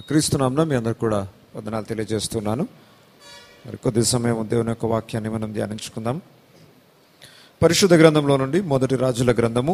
క్రీస్తునాంలో మీ అందరికి కూడా వందనాలు తెలియజేస్తున్నాను మరి కొద్ది సమయం దేవుని యొక్క వాక్యాన్ని మనం ధ్యానించుకుందాం పరిశుద్ధ గ్రంథంలో నుండి మొదటి రాజుల గ్రంథము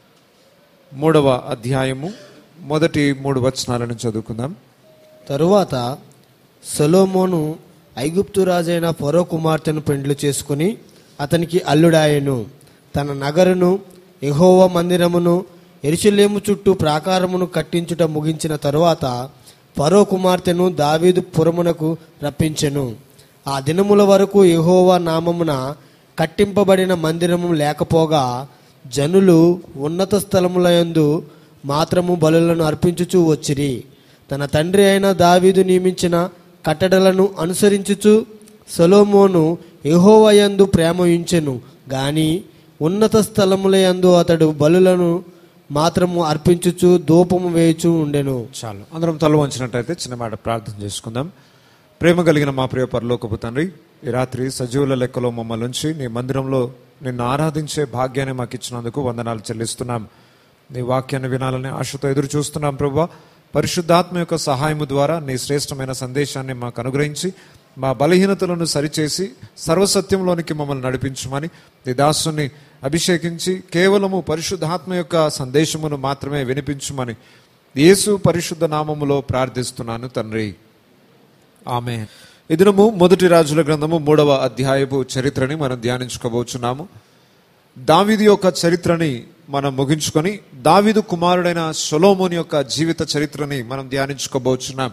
మూడవ అధ్యాయము మొదటి మూడు వచనాలను చదువుకుందాం తరువాత సొలోమోను ఐగుప్తు రాజైన ఫరో కుమార్తెను పెండ్లు చేసుకుని అతనికి అల్లుడాయెను తన నగరును యెహోవ మందిరమును ఎరుషలేము చుట్టూ ప్రాకారమును కట్టించుట ముగించిన తరువాత ఫరో కుమార్తెను దావీదు పురమునకు రప్పించెను ఆ దినముల వరకు యెహోవా నామమున కట్టింపబడిన మందిరము లేకపోగా జనులు ఉన్నత స్థలములయందు మాత్రము బలులను అర్పించుచూ వచ్చిరి తన తండ్రి అయిన దావీదు నియమించిన కట్టడలను అనుసరించుచు సొలోమోను యెహోవయందు ప్రేమ ఉంచెను గాని ఉన్నత స్థలములయందు అతడు బలులను మాత్రము అర్పించుచు ధూపము వేయుచూ ఉండెను చాలు అందరం తల వంచినట్టయితే చిన్న మాట ప్రార్థన చేసుకుందాం ప్రేమ కలిగిన మా ప్రియ పరలోకపు తండ్రి ఈ రాత్రి సజీవుల లెక్కలో మమ్మల్ని ఉంచి నీ మందిరంలో నిన్ను ఆరాధించే భాగ్యాన్ని మాకు ఇచ్చినందుకు వందనాలు చెల్లిస్తున్నాం నీ వాక్యాన్ని వినాలని ఆశతో ఎదురు చూస్తున్నాం ప్రభు పరిశుద్ధాత్మ యొక్క సహాయము ద్వారా నీ శ్రేష్టమైన సందేశాన్ని మాకు అనుగ్రహించి మా బలహీనతలను సరిచేసి సర్వసత్యంలోనికి మమ్మల్ని నడిపించమని నీ దాసుని అభిషేకించి కేవలము పరిశుద్ధాత్మ యొక్క సందేశమును మాత్రమే వినిపించమని యేసు పరిశుద్ధ నామములో ప్రార్థిస్తున్నాను తండ్రి ఆమె ఈ దినము మొదటి రాజుల గ్రంథము మూడవ అధ్యాయపు చరిత్రని మనం ధ్యానించుకోబోచున్నాము దావీదు యొక్క చరిత్రని మనం ముగించుకొని దావీదు కుమారుడైన సొలోమోని యొక్క జీవిత చరిత్రని మనం ధ్యానించుకోబోచున్నాం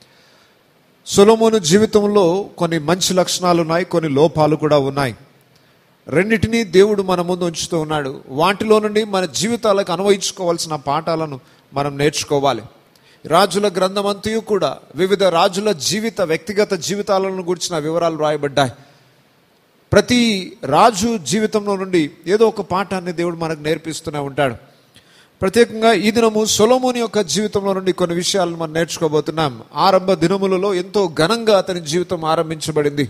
సొలోమోను జీవితంలో కొన్ని మంచి లక్షణాలు ఉన్నాయి కొన్ని లోపాలు కూడా ఉన్నాయి రెండిటినీ దేవుడు మన ముందు ఉంచుతూ ఉన్నాడు వాటిలో నుండి మన జీవితాలకు అన్వయించుకోవాల్సిన పాఠాలను మనం నేర్చుకోవాలి రాజుల గ్రంథం అంతయు కూడా వివిధ రాజుల జీవిత వ్యక్తిగత జీవితాలను గురించిన వివరాలు రాయబడ్డాయి ప్రతి రాజు జీవితంలో నుండి ఏదో ఒక పాఠాన్ని దేవుడు మనకు నేర్పిస్తూనే ఉంటాడు ప్రత్యేకంగా ఈ దినము సొలోమోని యొక్క జీవితంలో నుండి కొన్ని విషయాలను మనం నేర్చుకోబోతున్నాం ఆరంభ దినములలో ఎంతో ఘనంగా అతని జీవితం ఆరంభించబడింది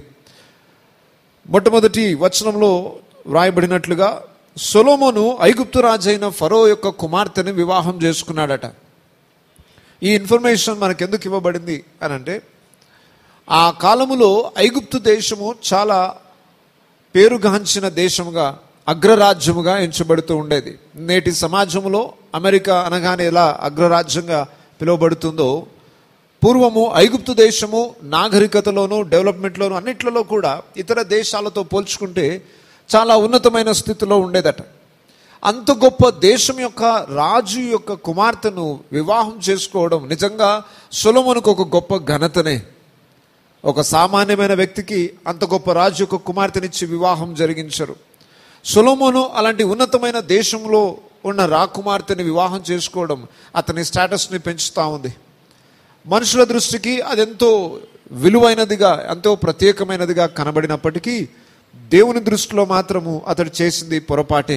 మొట్టమొదటి వచనంలో వ్రాయబడినట్లుగా సొలోమోను ఐగుప్తు రాజైన ఫరో యొక్క కుమార్తెని వివాహం చేసుకున్నాడట ఈ ఇన్ఫర్మేషన్ మనకు ఎందుకు ఇవ్వబడింది అని అంటే ఆ కాలములో ఐగుప్తు దేశము చాలా పేరుగాంచిన దేశముగా అగ్రరాజ్యముగా ఎంచబడుతూ ఉండేది నేటి సమాజంలో అమెరికా అనగానే ఎలా అగ్రరాజ్యంగా పిలువబడుతుందో పూర్వము ఐగుప్తు దేశము నాగరికతలోను డెవలప్మెంట్లోను అన్నిట్లలో కూడా ఇతర దేశాలతో పోల్చుకుంటే చాలా ఉన్నతమైన స్థితిలో ఉండేదట అంత గొప్ప దేశం యొక్క రాజు యొక్క కుమార్తెను వివాహం చేసుకోవడం నిజంగా సొలమునకు ఒక గొప్ప ఘనతనే ఒక సామాన్యమైన వ్యక్తికి అంత గొప్ప రాజు యొక్క కుమార్తెనిచ్చి వివాహం జరిగించరు సొలోమోను అలాంటి ఉన్నతమైన దేశంలో ఉన్న రాకుమార్తెని వివాహం చేసుకోవడం అతని స్టేటస్ని పెంచుతూ ఉంది మనుషుల దృష్టికి అదెంతో విలువైనదిగా ఎంతో ప్రత్యేకమైనదిగా కనబడినప్పటికీ దేవుని దృష్టిలో మాత్రము అతడు చేసింది పొరపాటే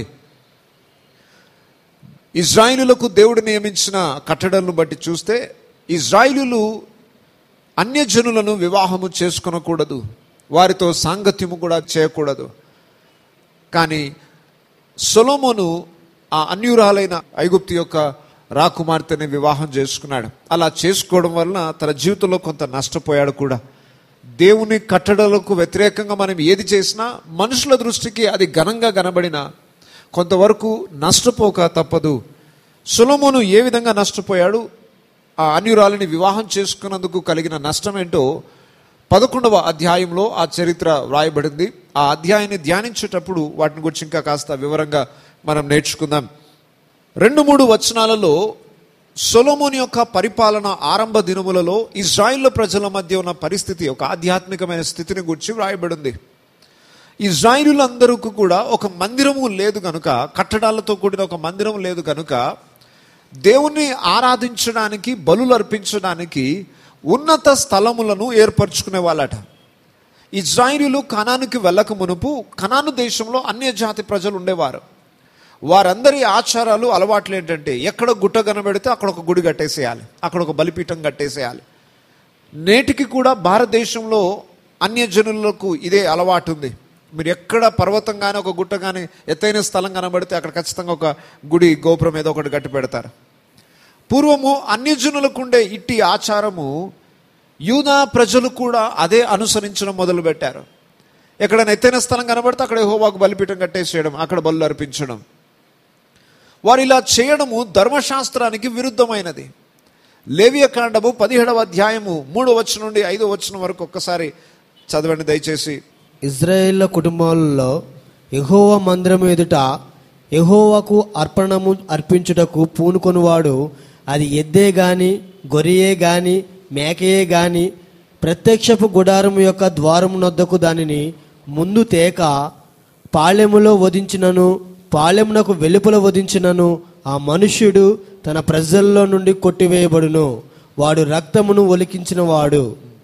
ఇజ్రాయిలులకు దేవుడు నియమించిన కట్టడలను బట్టి చూస్తే ఇజ్రాయిలులు అన్యజనులను వివాహము చేసుకొనకూడదు వారితో సాంగత్యము కూడా చేయకూడదు కానీ సొలోమోను ఆ అన్యురాలైన ఐగుప్తు యొక్క రాకుమార్తెని వివాహం చేసుకున్నాడు అలా చేసుకోవడం వలన తన జీవితంలో కొంత నష్టపోయాడు కూడా దేవుని కట్టడలకు వ్యతిరేకంగా మనం ఏది చేసినా మనుషుల దృష్టికి అది ఘనంగా కనబడిన కొంతవరకు నష్టపోక తప్పదు సులమును ఏ విధంగా నష్టపోయాడు ఆ అన్యురాలిని వివాహం చేసుకున్నందుకు కలిగిన నష్టం ఏంటో పదకొండవ అధ్యాయంలో ఆ చరిత్ర వ్రాయబడింది ఆ అధ్యాయాన్ని ధ్యానించేటప్పుడు వాటిని గురించి ఇంకా కాస్త వివరంగా మనం నేర్చుకుందాం రెండు మూడు వచనాలలో సొలోమోని యొక్క పరిపాలన ఆరంభ దినములలో ఇజ్రాయిల్ ప్రజల మధ్య ఉన్న పరిస్థితి ఒక ఆధ్యాత్మికమైన స్థితిని గురించి వ్రాయబడింది ఇజ్రాయిలులందరికీ కూడా ఒక మందిరము లేదు కనుక కట్టడాలతో కూడిన ఒక మందిరం లేదు కనుక దేవుణ్ణి ఆరాధించడానికి బలులు అర్పించడానికి ఉన్నత స్థలములను ఏర్పరచుకునే వాళ్ళట ఇజ్రాయిలు కనానుకి వెళ్ళక మునుపు కనాను దేశంలో అన్య జాతి ప్రజలు ఉండేవారు వారందరి ఆచారాలు అలవాట్లు ఏంటంటే ఎక్కడ గుట్ట కనబెడితే అక్కడ ఒక గుడి కట్టేసేయాలి అక్కడ ఒక బలిపీఠం కట్టేసేయాలి నేటికి కూడా భారతదేశంలో అన్యజనులకు ఇదే అలవాటు ఉంది మీరు ఎక్కడ పర్వతం కానీ ఒక గుట్ట కానీ ఎత్తైన స్థలం కనబడితే అక్కడ ఖచ్చితంగా ఒక గుడి గోపురం ఏదో ఒకటి కట్టి పెడతారు పూర్వము అన్యజనులకుండే ఇట్టి ఆచారము యూదా ప్రజలు కూడా అదే అనుసరించడం మొదలుపెట్టారు ఎక్కడైనా ఎత్తైన స్థలం కనబడితే అక్కడ హోవాకు బలిపీఠం కట్టేసేయడం అక్కడ బలు అర్పించడం వారు ఇలా చేయడము ధర్మశాస్త్రానికి విరుద్ధమైనది లేవియ కాండము పదిహేడవ అధ్యాయము మూడో వచనం నుండి ఐదో వచనం వరకు ఒక్కసారి చదవండి దయచేసి ఇజ్రాయేళ్ల కుటుంబాలలో యెహోవ మందిరం ఎదుట యెహోవాకు అర్పణము అర్పించుటకు పూనుకొనివాడు అది ఎద్దే గాని గొరియే గాని మేకయే గాని ప్రత్యక్షపు గుడారము యొక్క ద్వారము నొద్దకు దానిని ముందు తేక పాళెములో వధించినను పాళెమునకు వెలుపల వధించినను ఆ మనుష్యుడు తన ప్రజల్లో నుండి కొట్టివేయబడును వాడు రక్తమును ఒలికించిన వాడు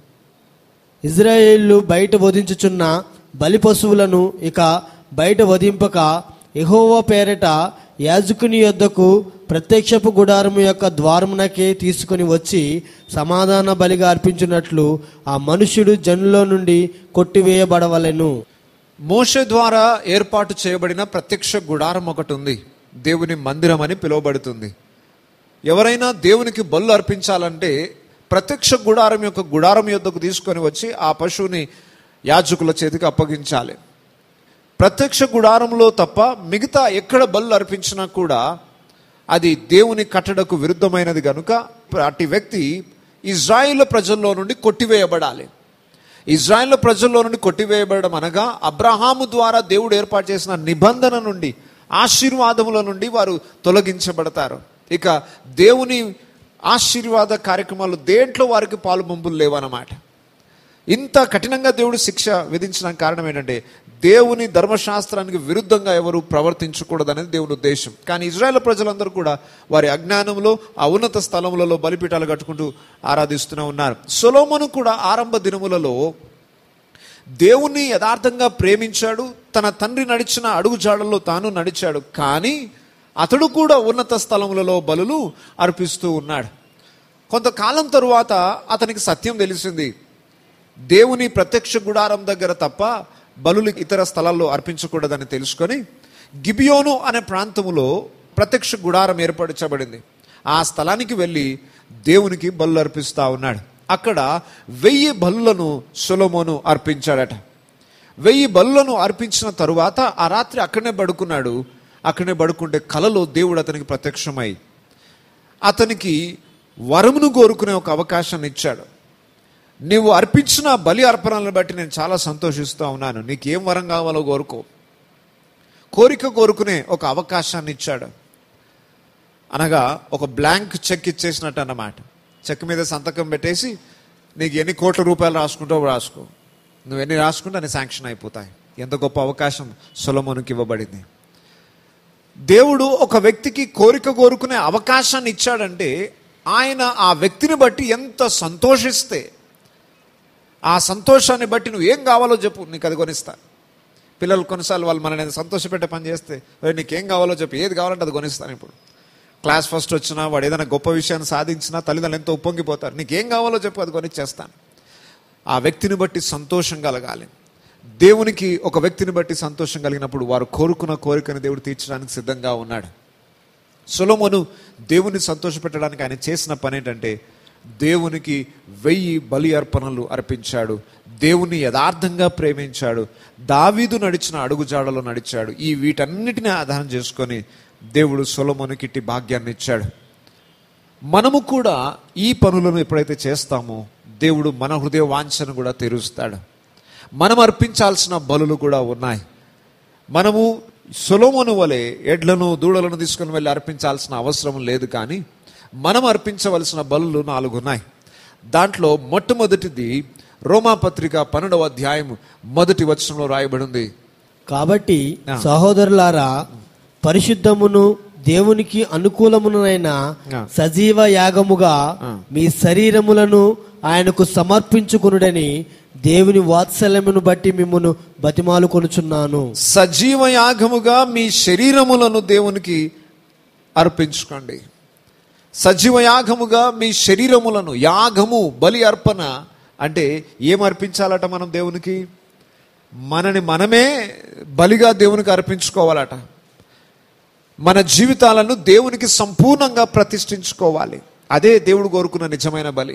ఇజ్రాయేళ్లు బయట వధించుచున్న బలి పశువులను ఇక బయట వధింపక యెహోవా పేరట యాజకుని యొద్దకు ప్రత్యక్షపు గుడారము యొక్క ద్వారమునకే తీసుకుని వచ్చి సమాధాన బలిగా అర్పించినట్లు ఆ మనుష్యుడు జనులో నుండి కొట్టివేయబడవలెను మోషే ద్వారా ఏర్పాటు చేయబడిన ప్రత్యక్ష గుడారం ఒకటి ఉంది దేవుని మందిరం అని పిలువబడుతుంది ఎవరైనా దేవునికి బలు అర్పించాలంటే ప్రత్యక్ష గుడారం యొక్క గుడారం యొద్దకు తీసుకొని వచ్చి ఆ పశువుని యాజకుల చేతికి అప్పగించాలి ప్రత్యక్ష గుడారంలో తప్ప మిగతా ఎక్కడ బలు అర్పించినా కూడా అది దేవుని కట్టడకు విరుద్ధమైనది కనుక అట్టి వ్యక్తి ఇజ్రాయిల్ ప్రజల్లో నుండి కొట్టివేయబడాలి ఇజ్రాయిల్ ప్రజల్లో నుండి కొట్టివేయబడడం అనగా అబ్రహాము ద్వారా దేవుడు ఏర్పాటు చేసిన నిబంధన నుండి ఆశీర్వాదముల నుండి వారు తొలగించబడతారు ఇక దేవుని ఆశీర్వాద కార్యక్రమాలు దేంట్లో వారికి పాలు పంపులు లేవన్నమాట ఇంత కఠినంగా దేవుడు శిక్ష విధించిన కారణం ఏంటంటే దేవుని ధర్మశాస్త్రానికి విరుద్ధంగా ఎవరు ప్రవర్తించకూడదనేది దేవుని ఉద్దేశం కానీ ఇజ్రాయెల్ ప్రజలందరూ కూడా వారి అజ్ఞానంలో ఆ ఉన్నత స్థలములలో బలిపీఠాలు కట్టుకుంటూ ఆరాధిస్తూనే ఉన్నారు సొలోమను కూడా ఆరంభ దినములలో దేవుణ్ణి యథార్థంగా ప్రేమించాడు తన తండ్రి నడిచిన అడుగుజాడల్లో తాను నడిచాడు కానీ అతడు కూడా ఉన్నత స్థలములలో బలులు అర్పిస్తూ ఉన్నాడు కొంతకాలం తరువాత అతనికి సత్యం తెలిసింది దేవుని ప్రత్యక్ష గుడారం దగ్గర తప్ప బలులు ఇతర స్థలాల్లో అర్పించకూడదని తెలుసుకొని గిబియోను అనే ప్రాంతములో ప్రత్యక్ష గుడారం ఏర్పరచబడింది ఆ స్థలానికి వెళ్ళి దేవునికి బలు అర్పిస్తా ఉన్నాడు అక్కడ వెయ్యి బలులను సొలొమోను అర్పించాడట వెయ్యి బలులను అర్పించిన తరువాత ఆ రాత్రి అక్కడనే పడుకున్నాడు అక్కడనే పడుకుంటే కలలో దేవుడు అతనికి ప్రత్యక్షమై అతనికి వరమును కోరుకునే ఒక అవకాశాన్ని ఇచ్చాడు నీవు అర్పించిన బలి అర్పణలను బట్టి నేను చాలా సంతోషిస్తూ ఉన్నాను నీకు ఏం వరం కావాలో కోరుకో కోరిక కోరుకునే ఒక అవకాశాన్ని ఇచ్చాడు అనగా ఒక బ్లాంక్ చెక్ ఇచ్చేసినట్టు అన్నమాట చెక్ మీద సంతకం పెట్టేసి నీకు ఎన్ని కోట్ల రూపాయలు రాసుకుంటావో రాసుకో నువ్వు ఎన్ని రాసుకుంటే అన్ని శాంక్షన్ అయిపోతాయి ఎంత గొప్ప అవకాశం సొలమోనుకి ఇవ్వబడింది దేవుడు ఒక వ్యక్తికి కోరిక కోరుకునే అవకాశాన్ని ఇచ్చాడంటే ఆయన ఆ వ్యక్తిని బట్టి ఎంత సంతోషిస్తే ఆ సంతోషాన్ని బట్టి నువ్వు ఏం కావాలో చెప్పు నీకు అది కొనిస్తా పిల్లలు కొన్నిసార్లు వాళ్ళు మనల్ని సంతోషపెట్టే పని చేస్తే "ఓయ్, నీకేం కావాలో చెప్పు ఏది కావాలంటే అది కొనిస్తాను ఇప్పుడు క్లాస్ ఫస్ట్ వచ్చినా వాడు ఏదైనా గొప్ప విషయాన్ని సాధించినా తల్లిదండ్రులు ఎంతో ఉప్పొంగిపోతారు నీకేం కావాలో చెప్పు అది కొనిచ్చేస్తాను ఆ వ్యక్తిని బట్టి సంతోషం కలగాలి దేవునికి ఒక వ్యక్తిని బట్టి సంతోషం కలిగినప్పుడు వారు కోరుకున్న కోరికను దేవుడు తీర్చడానికి సిద్ధంగా ఉన్నాడు సొలొమోను దేవుని సంతోషపెట్టడానికి ఆయన చేసిన పని ఏంటంటే దేవునికి వెయ్యి బలి అర్పణలు అర్పించాడు దేవుని యథార్థంగా ప్రేమించాడు దావీదు నడిచిన అడుగుజాడలో నడిచాడు ఈ వీటన్నిటిని ఆధారం చేసుకొని దేవుడు సొలొమోనుకి ఇట్టి భాగ్యాన్ని ఇచ్చాడు మనము కూడా ఈ పనులను ఎప్పుడైతే చేస్తామో దేవుడు మన హృదయ వాంఛను కూడా తెరుస్తాడు మనం అర్పించాల్సిన బలులు కూడా ఉన్నాయి మనము సొలోమోను వలె ఎడ్లను దూడలను తీసుకుని వెళ్ళి అర్పించాల్సిన అవసరం లేదు కానీ మనం అర్పించవలసిన బలులు నాలుగు ఉన్నాయి దాంట్లో మొట్టమొదటిది రోమాపత్రిక పన్నెండవ అధ్యాయం మొదటి వచనంలో రాయబడి ఉంది కాబట్టి ఆ. సహోదరులారా పరిశుద్ధమును దేవునికి అనుకూలమునైన ఆ. సజీవ యాగముగా ఆ. మీ శరీరములను ఆయనకు సమర్పించుకునుడని దేవుని వాత్సల్యమును బట్టి మిమ్మను బతిమాలు కొనుచున్నాను సజీవ యాగముగా మీ శరీరములను దేవునికి అర్పించుకోండి సజీవ యాగముగా మీ శరీరములను యాగము బలి అర్పణ అంటే ఏం అర్పించాలట మనం దేవునికి మనని మనమే బలిగా దేవునికి అర్పించుకోవాలట మన జీవితాలను దేవునికి సంపూర్ణంగా ప్రతిష్ఠించుకోవాలి అదే దేవుడు కోరుకున్న నిజమైన బలి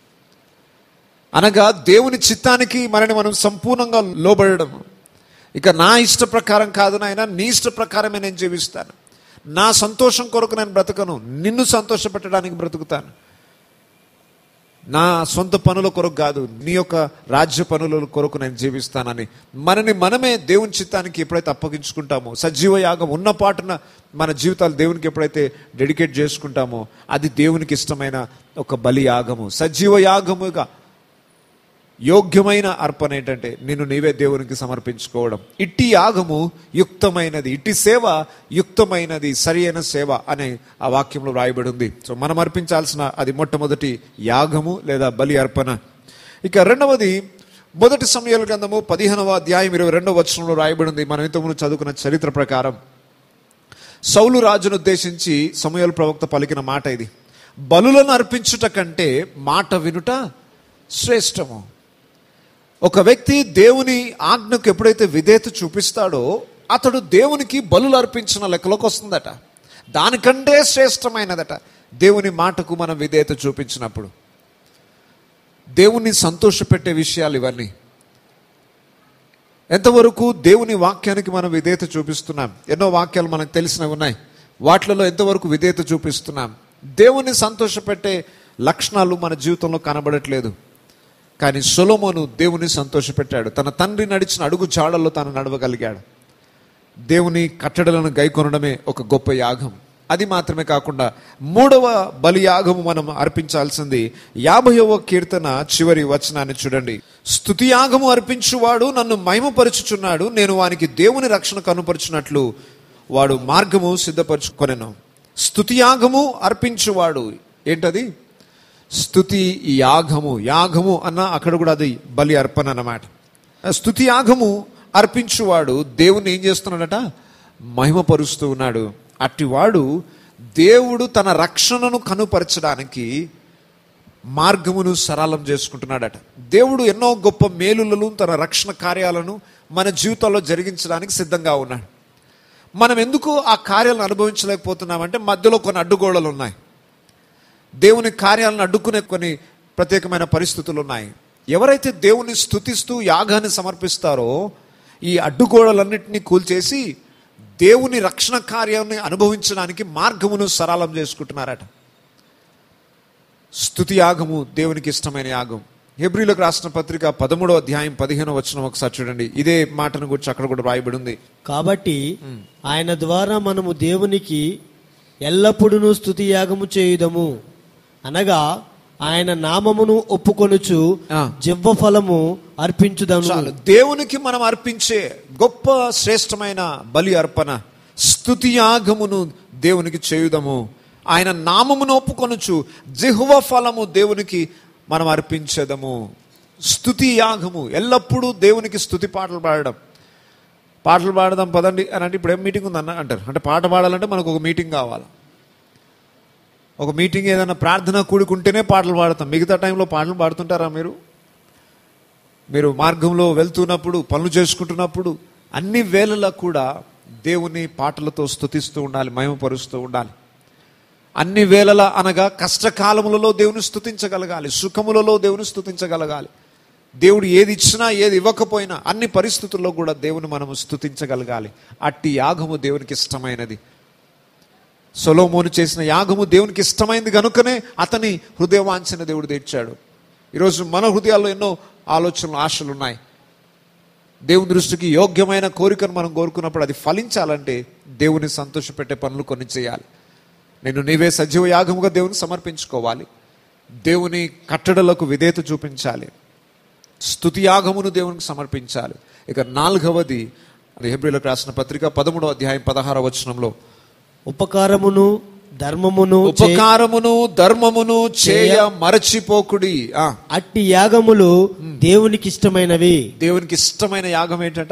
అనగా దేవుని చిత్తానికి మనని మనం సంపూర్ణంగా లోబడడం ఇక నా ఇష్ట ప్రకారం కాదు నాయన నీ ఇష్ట ప్రకారమే నేను జీవిస్తాను నా సంతోషం కొరకు నేను బ్రతకను నిన్ను సంతోషపెట్టడానికి బ్రతుకుతాను నా సొంత పనుల కొరకు కాదు నీ యొక్క రాజ్య పనుల కొరకు నేను జీవిస్తానని మనని మనమే దేవుని చిత్తానికి ఎప్పుడైతే అప్పగించుకుంటామో సజీవ యాగం ఉన్న పాటున మన జీవితాలు దేవునికి ఎప్పుడైతే డెడికేట్ చేసుకుంటామో అది దేవునికి ఇష్టమైన ఒక బలి యాగము సజీవ యాగముగా యోగ్యమైన అర్పణ ఏంటంటే నిన్ను నీవే దేవునికి సమర్పించుకోవడం ఇట్టి యాగము యుక్తమైనది ఇట్టి సేవ యుక్తమైనది సరి అయిన సేవ అనే ఆ వాక్యంలో రాయబడి ఉంది సో మనం అర్పించాల్సిన అది మొట్టమొదటి యాగము లేదా బలి అర్పణ ఇక రెండవది మొదటి సమయాల గ్రంథము పదిహేనవ అధ్యాయం ఇరవై రెండవ వచనంలో రాయబడి ఉంది మనం ఇంతకుముందు చదువుకున్న చరిత్ర ప్రకారం సౌలు రాజును ఉద్దేశించి సమయాల ప్రవక్త పలికిన మాట ఇది బలులను అర్పించుట కంటే మాట వినుట శ్రేష్టము ఒక వ్యక్తి దేవుని ఆజ్ఞకు ఎప్పుడైతే విధేయత చూపిస్తాడో అతడు దేవునికి బలులు అర్పించిన లెక్కలోకి వస్తుందట దానికంటే శ్రేష్టమైనదట దేవుని మాటకు మనం విధేయత చూపించినప్పుడు దేవుణ్ణి సంతోషపెట్టే విషయాలు ఇవన్నీ ఎంతవరకు దేవుని వాక్యానికి మనం విధేయత చూపిస్తున్నాం ఎన్నో వాక్యాలు మనకు తెలిసినవి ఉన్నాయి వాటిలలో ఎంతవరకు విధేయత చూపిస్తున్నాం దేవుని సంతోషపెట్టే లక్షణాలు మన జీవితంలో కనబడట్లేదు కానీ సొలోమోను దేవుని సంతోషపెట్టాడు తన తండ్రి నడిచిన అడుగు చాడల్లో తాను నడవగలిగాడు దేవుని కట్టడలను గైకొనడమే ఒక గొప్ప యాగం అది మాత్రమే కాకుండా మూడవ బలి యాగము మనం అర్పించాల్సింది యాభైవ కీర్తన చివరి వచనాన్ని చూడండి స్తుతి యాగము అర్పించువాడు నన్ను మహిమపరుచుచున్నాడు నేను వానికి దేవుని రక్షణ కనుపరుచున్నట్లు వాడు మార్గము సిద్ధపరచుకొనెను స్తుతి యాగము అర్పించువాడు ఏంటది స్తుతి యాగము యాగము అన్న అక్కడ కూడా అది బలి అర్పణ అన్నమాట స్తుతి యాగము అర్పించువాడు దేవుని ఏం చేస్తున్నాడట మహిమపరుస్తూ ఉన్నాడు అట్టివాడు దేవుడు తన రక్షణను కనుపరచడానికి మార్గమును సరళం చేసుకుంటున్నాడట దేవుడు ఎన్నో గొప్ప మేలులను తన రక్షణ కార్యాలను మన జీవితంలో జరిగించడానికి సిద్ధంగా ఉన్నాడు మనం ఎందుకు ఆ కార్యాలను అనుభవించలేకపోతున్నామంటే మధ్యలో కొన్ని అడ్డుగోడలు ఉన్నాయి దేవుని కార్యాలను అడ్డుకునే కొన్ని ప్రత్యేకమైన పరిస్థితులు ఉన్నాయి ఎవరైతే దేవుని స్తుతిస్తూ యాగాన్ని సమర్పిస్తారో ఈ అడ్డుగోడలన్నింటినీ కూల్చేసి దేవుని రక్షణ కార్యాన్ని అనుభవించడానికి మార్గమును సరళం చేసుకుంటున్నారట స్తుతి యాగము దేవునికి ఇష్టమైన యాగం హెబ్రిలకు రాసిన పత్రిక పదమూడో అధ్యాయం పదిహేనో వచనం ఒకసారి చూడండి ఇదే మాటను గురించి అక్కడ కూడా రాయబడి ఉంది కాబట్టి ఆయన ద్వారా మనము దేవునికి ఎల్లప్పుడూ స్తుతి యాగము చేయుదము అనగా ఆయన నామమును ఒప్పుకొనుచు ఆ. జివ్వ ఫలము అర్పించుదము చాలు దేవునికి మనం అర్పించే గొప్ప శ్రేష్టమైన బలి అర్పణ స్తుతి యాగమును దేవునికి చేయుదము ఆయన నామమును ఒప్పుకొనుచు జిహువ ఫలము దేవునికి మనం అర్పించదము స్తుతి యాగము ఎల్లప్పుడూ దేవునికి స్తుతి పాటలు పాడడం పాటలు పాడదాం పదండి అని అంటే ఇప్పుడు ఏం మీటింగ్ ఉందన్న అంటారు అంటే పాట పాడాలంటే మనకు ఒక మీటింగ్ కావాలి ఒక మీటింగ్ ఏదైనా ప్రార్థన కూడుకుంటేనే పాటలు పాడతాం మిగతా టైంలో పాటలు పాడుతుంటారా మీరు మీరు మార్గంలో వెళ్తున్నప్పుడు పనులు చేసుకుంటున్నప్పుడు అన్ని వేళలా కూడా దేవుని పాటలతో స్తుతిస్తూ ఉండాలి మహిమపరుస్తూ ఉండాలి అన్ని వేళలా అనగా కష్టకాలములలో దేవుని స్తుతించగలగాలి సుఖములలో దేవుని స్తుతించగలగాలి దేవుడు ఏది ఇచ్చినా ఏది ఇవ్వకపోయినా అన్ని పరిస్థితుల్లో కూడా దేవుని మనము స్తుతించగలగాలి అట్టి యాగము దేవునికి ఇష్టమైనది సొలోమోను చేసిన యాగము దేవునికి ఇష్టమైంది కనుకనే అతని హృదయవాంఛన దేవుడు తెచ్చాడు ఈరోజు మన హృదయాల్లో ఎన్నో ఆలోచనలు ఆశలు ఉన్నాయి దేవుని దృష్టికి యోగ్యమైన కోరికను మనం కోరుకున్నప్పుడు అది ఫలించాలంటే దేవుని సంతోషపెట్టే పనులు కొన్ని చేయాలి నేను నీవే సజీవ యాగముగా దేవుని సమర్పించుకోవాలి దేవుని కట్టడలకు విధేయత చూపించాలి స్తుతి యాగమును దేవునికి సమర్పించాలి ఇక నాలుగవది అది హెబ్రిలకు రాసిన పత్రిక పదమూడవ అధ్యాయం పదహార వచనంలో ఉపకారమును ధర్మమును చే- ఉపకారమును ధర్మమును చేయ మరచిపోకుడి ఆ అట్టి యాగములు దేవునికి ఇష్టమైనవి దేవునికి ఇష్టమైన యాగం ఏంటట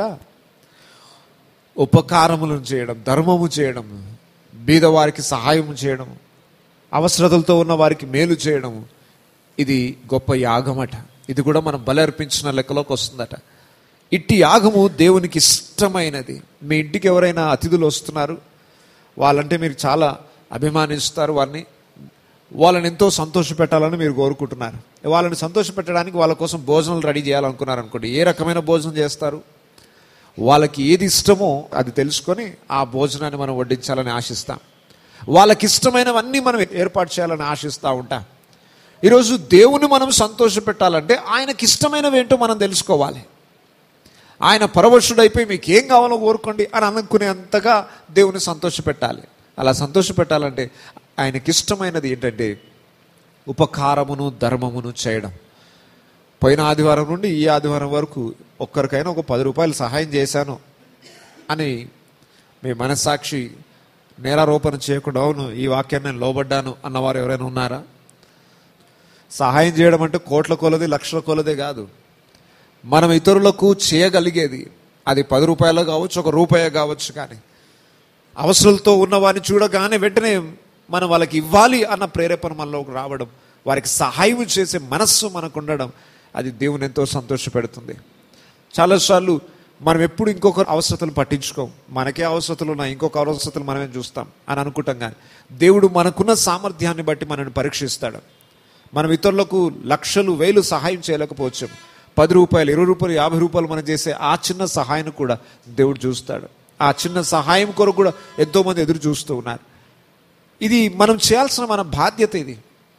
ఉపకారములను చేయడం ధర్మము చేయడం బీదవారికి సహాయం చేయడం అవసరతలతో ఉన్న వారికి మేలు చేయడం ఇది గొప్ప యాగమట ఇది కూడా మనం బలి అర్పించిన లెక్కలోకి వస్తుందట ఇట్టి యాగము దేవునికి ఇష్టమైనది మీ ఇంటికి ఎవరైనా అతిథులు వస్తున్నారు వాళ్ళంటే మీరు చాలా అభిమానిస్తారు వారిని వాళ్ళని ఎంతో సంతోష పెట్టాలని మీరు కోరుకుంటున్నారు వాళ్ళని సంతోష పెట్టడానికి వాళ్ళ కోసం భోజనాలు రెడీ చేయాలనుకున్నారు అనుకోండి ఏ రకమైన భోజనం చేస్తారు వాళ్ళకి ఏది ఇష్టమో అది తెలుసుకొని ఆ భోజనాన్ని మనం వడ్డించాలని ఆశిస్తాం వాళ్ళకి ఇష్టమైనవన్నీ మనం ఏర్పాటు చేయాలని ఆశిస్తూ ఉంటాం ఈరోజు దేవుని మనం సంతోష పెట్టాలంటే ఆయనకి ఇష్టమైనవి ఏంటో మనం తెలుసుకోవాలి ఆయన పరవశుడైపోయి మీకు ఏం కావాలో కోరుకోండి అని అనుకునేంతగా దేవుని సంతోష పెట్టాలి అలా సంతోష పెట్టాలంటే ఆయనకి ఇష్టమైనది ఏంటంటే ఉపకారమును ధర్మమును చేయడం పోయిన ఆదివారం నుండి ఈ ఆదివారం వరకు ఒక్కరికైనా ఒక పది రూపాయలు సహాయం చేశాను అని మీ మనస్సాక్షి నేరారోపణ చేయకుండా అవును ఈ వాక్యాన్ని నేను లోబడ్డాను అన్నవారు ఎవరైనా ఉన్నారా సహాయం చేయడం అంటే కోట్ల కొలది లక్షల కొలదే కాదు మనం ఇతరులకు చేయగలిగేది అది పది రూపాయలు కావచ్చు ఒక రూపాయ కావచ్చు కానీ అవసరాలతో ఉన్న వారిని చూడగానే వెంటనే మనం వాళ్ళకి ఇవ్వాలి అన్న ప్రేరేపణ మనలోకి రావడం వారికి సహాయం చేసే మనస్సు మనకు ఉండడం అది దేవుని ఎంతో సంతోషపెడుతుంది చాలాసార్లు మనం ఎప్పుడు ఇంకొక అవసరతలు పట్టించుకోం మనకే అవసరతలు ఉన్నాయి ఇంకొక అవసరతలు మనమే చూస్తాం అని అనుకుంటాం కానీ దేవుడు మనకున్న సామర్థ్యాన్ని బట్టి మనల్ని పరీక్షిస్తాడు మనం ఇతరులకు లక్షలు వేలు సహాయం చేయలేకపోవచ్చు పది రూపాయలు ఇరవై రూపాయలు యాభై రూపాయలు మనం చేసే ఆ చిన్న సహాయం కూడా దేవుడు చూస్తాడు ఆ చిన్న సహాయం కొరకు కూడా ఎంతోమంది ఎదురు చూస్తూ ఉన్నారు ఇది మనం చేయాల్సిన మన బాధ్యత ఇది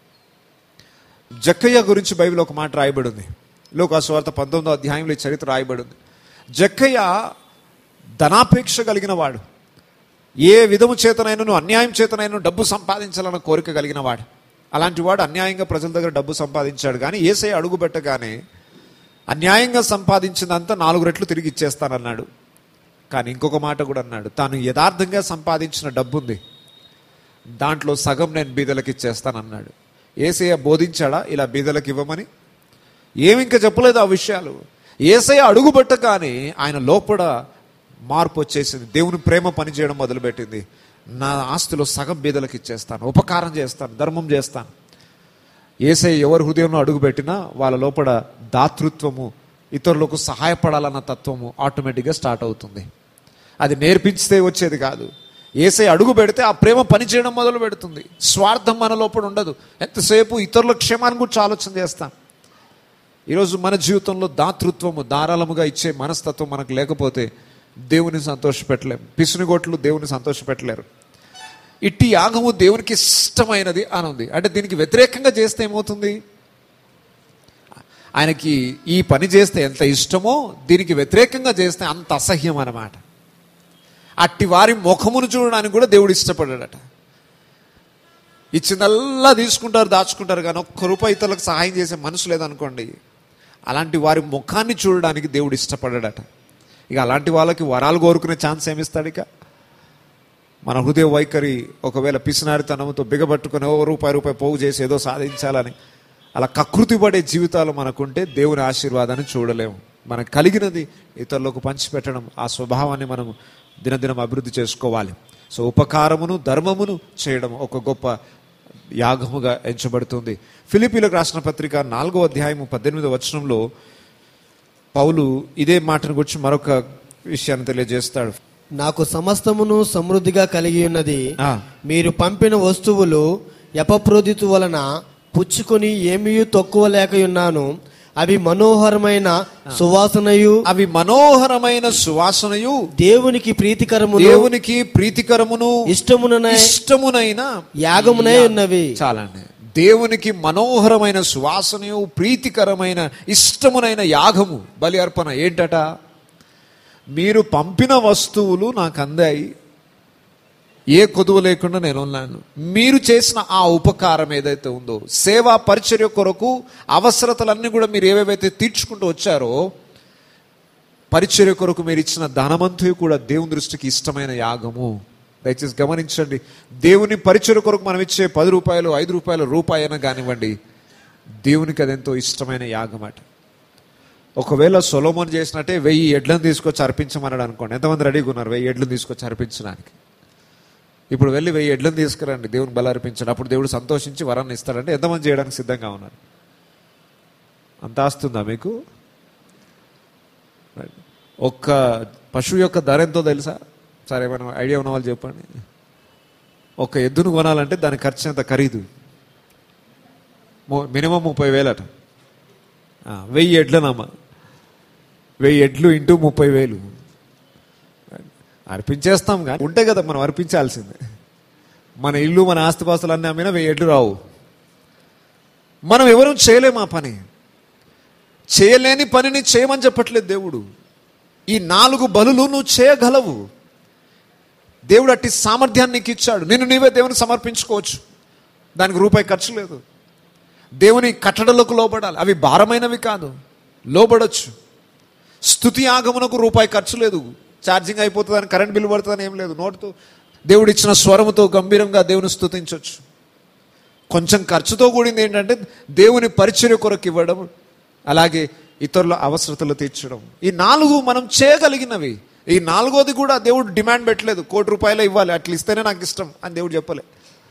జక్కయ్య గురించి బైబిల్ ఒక మాట రాయబడి ఉంది లోకాసువార్త పంతొమ్మిదో అధ్యాయంలో ఈ చరిత్ర రాయబడి ఉంది జక్కయ్య ధనాపేక్ష కలిగిన వాడు ఏ విధము చేతనైనను అన్యాయం చేతనైనా డబ్బు సంపాదించాలన్న కోరిక కలిగిన వాడు అలాంటి వాడు అన్యాయంగా ప్రజల దగ్గర డబ్బు సంపాదించాడు కానీ ఏసై అడుగు పెట్టగానే అన్యాయంగా సంపాదించిందంతా నాలుగు రెట్లు తిరిగి ఇచ్చేస్తానన్నాడు కానీ ఇంకొక మాట కూడా అన్నాడు తాను యథార్థంగా సంపాదించిన డబ్బు ఉంది దాంట్లో సగం నేను బీదలకు ఇచ్చేస్తానన్నాడు ఏసయ్య బోధించాడా ఇలా బీదలకు ఇవ్వమని ఏమి ఇంకా చెప్పలేదు ఆ విషయాలు ఏసయ్య అడుగుపెట్టగానే ఆయన లోపల మార్పు వచ్చేసింది దేవుని ప్రేమ పనిచేయడం మొదలుపెట్టింది నా ఆస్తిలో సగం బీదలకు ఇచ్చేస్తాను ఉపకారం చేస్తాను ధర్మం చేస్తాను ఏసై ఎవరి హృదయంలో అడుగుపెట్టినా వాళ్ళ లోపల దాతృత్వము ఇతరులకు సహాయపడాలన్న తత్వము ఆటోమేటిక్గా స్టార్ట్ అవుతుంది అది నేర్పించితే వచ్చేది కాదు ఏసై అడుగు పెడితే ఆ ప్రేమ పనిచేయడం మొదలు పెడుతుంది స్వార్థం మన లోపల ఉండదు ఎంతసేపు ఇతరుల క్షేమాన్ని గురించి ఆలోచన చేస్తాం ఈరోజు మన జీవితంలో దాతృత్వము ధారాళముగా ఇచ్చే మనస్తత్వం మనకు లేకపోతే దేవుని సంతోషపెట్టలేం పిసునిగొట్లు దేవుని సంతోషపెట్టలేరు ఇట్టి యాగము దేవునికి ఇష్టమైనది అని ఉంది అంటే దీనికి వ్యతిరేకంగా చేస్తే ఏమవుతుంది ఆయనకి ఈ పని చేస్తే ఎంత ఇష్టమో దీనికి వ్యతిరేకంగా చేస్తే అంత అసహ్యం అన్నమాట అట్టి వారి ముఖమును చూడడానికి కూడా దేవుడు ఇష్టపడాడట ఇచ్చిందల్లా తీసుకుంటారు దాచుకుంటారు కానీ ఒక్క రూపాయి ఇతరులకు సహాయం చేసే మనసు లేదనుకోండి అలాంటి వారి ముఖాన్ని చూడడానికి దేవుడు ఇష్టపడాడట ఇక అలాంటి వాళ్ళకి వరాలు కోరుకునే ఛాన్స్ ఏమిస్తాడు ఇక మన హృదయ వైఖరి ఒకవేళ పిసినారితనంతో బిగబట్టుకుని ఓ రూపాయి రూపాయి పోగు చేసి ఏదో సాధించాలని అలా కకృతి పడే జీవితాలు మనకుంటే దేవుని ఆశీర్వాదాన్ని చూడలేము మనకు కలిగినది ఇతరులకు పంచిపెట్టడం ఆ స్వభావాన్ని మనం దినదినం అభివృద్ధి చేసుకోవాలి సో ఉపకారమును ధర్మమును చేయడం ఒక గొప్ప యాగముగా ఎంచబడుతుంది ఫిలిపీలకు రాసిన పత్రిక నాలుగో అధ్యాయము పద్దెనిమిదో వచనంలో పౌలు ఇదే మాటను గురించి మరొక విషయాన్ని తెలియజేస్తాడు నాకు సమస్తమును సమృద్ధిగా కలిగి ఉన్నది ఆ. మీరు పంపిన వస్తువులు ఎపప్రోదితు వలన పుచ్చుకొని ఏమీ తక్కువ లేకయున్నాను అవి మనోహరమైన సువాసనయు అవి మనోహరమైన సువాసనయు దేవునికి ప్రీతికరమును దేవునికి ప్రీతికరమును ఇష్టముననే ఇష్టమునైన యాగమునై ఉన్నవి చాలండి దేవునికి మనోహరమైన సువాసనయు ప్రీతికరమైన ఇష్టమునైన యాగము బలి అర్పణ ఏంటట మీరు పంపిన వస్తువులు నాకు అందాయి ఏ కొదువు లేకుండా నేను ఉన్నాను మీరు చేసిన ఆ ఉపకారం ఏదైతే ఉందో సేవా పరిచర్య కొరకు అవసరతలన్నీ కూడా మీరు ఏవేవైతే తీర్చుకుంటూ వచ్చారో పరిచర్య కొరకు మీరు ఇచ్చిన ధనమంతు కూడా దేవుని దృష్టికి ఇష్టమైన యాగము దయచేసి గమనించండి దేవుని పరిచర్య కొరకు మనం ఇచ్చే పది రూపాయలు ఐదు రూపాయలు రూపాయి అయినా కానివ్వండి దేవునికి అది ఎంతో ఇష్టమైన యాగం అట ఒకవేళ సొలోమోన్ చేసినట్టే వెయ్యి ఎడ్లను తీసుకొచ్చి అర్పించమన్నాడు అనుకోండి ఎంతమంది రెడీగా ఉన్నారు వెయ్యి ఎడ్లను తీసుకొచ్చి అర్పించడానికి ఇప్పుడు వెళ్ళి వెయ్యి ఎడ్లను తీసుకురండి దేవుని బల అర్పించండి అప్పుడు దేవుడు సంతోషించి వరాన్ని ఇస్తాడంటే ఎంతమంది చేయడానికి సిద్ధంగా ఉన్నారు అంత ఆస్తుందా మీకు ఒక్క పశువు యొక్క ధర ఎంతో తెలుసా సరే ఏమైనా ఐడియా ఉన్న వాళ్ళు చెప్పండి ఒక ఎద్దును కొనాలంటే దాని ఖర్చు ఎంత ఖరీదు మో- మినిమం ముప్పై వేలట ఆ, వెయ్యి ఎడ్లనమ్మ వెయ్యి ఎడ్లు ఇంటూ ముప్పై వేలు అర్పించేస్తాం కానీ ఉంటే కదా మనం అర్పించాల్సిందే మన ఇల్లు మన ఆస్తిపాస్తులు అన్నీ అమ్మినా వెయ్యి ఎడ్లు రావు మనం ఎవరూ చేయలేము ఆ పని చేయలేని పనిని చేయమని చెప్పట్లేదు దేవుడు ఈ నాలుగు బలులు నువ్వు చేయగలవు దేవుడు అట్టి సామర్థ్యాన్ని నీకు ఇచ్చాడు నిన్ను నీవే దేవుని సమర్పించుకోవచ్చు దానికి రూపాయి ఖర్చు లేదు దేవుని కట్టడలకు లోబడాలి అవి భారమైనవి కాదు లోబడొచ్చు స్థుతి ఆగమునకు రూపాయి ఖర్చు లేదు ఛార్జింగ్ అయిపోతుందని కరెంట్ బిల్ పడుతుందని ఏం లేదు నోటితో దేవుడు ఇచ్చిన స్వరముతో గంభీరంగా దేవుని స్థుతించవచ్చు కొంచెం ఖర్చుతో కూడింది ఏంటంటే దేవుని పరిచర్య కొరకు ఇవ్వడం అలాగే ఇతరుల అవసరతలు తీర్చడం ఈ నాలుగు మనం చేయగలిగినవి ఈ నాలుగోది కూడా దేవుడు డిమాండ్ పెట్టలేదు కోటి రూపాయలు ఇవ్వాలి అట్లా ఇస్తేనే నాకు ఇష్టం అని దేవుడు చెప్పలే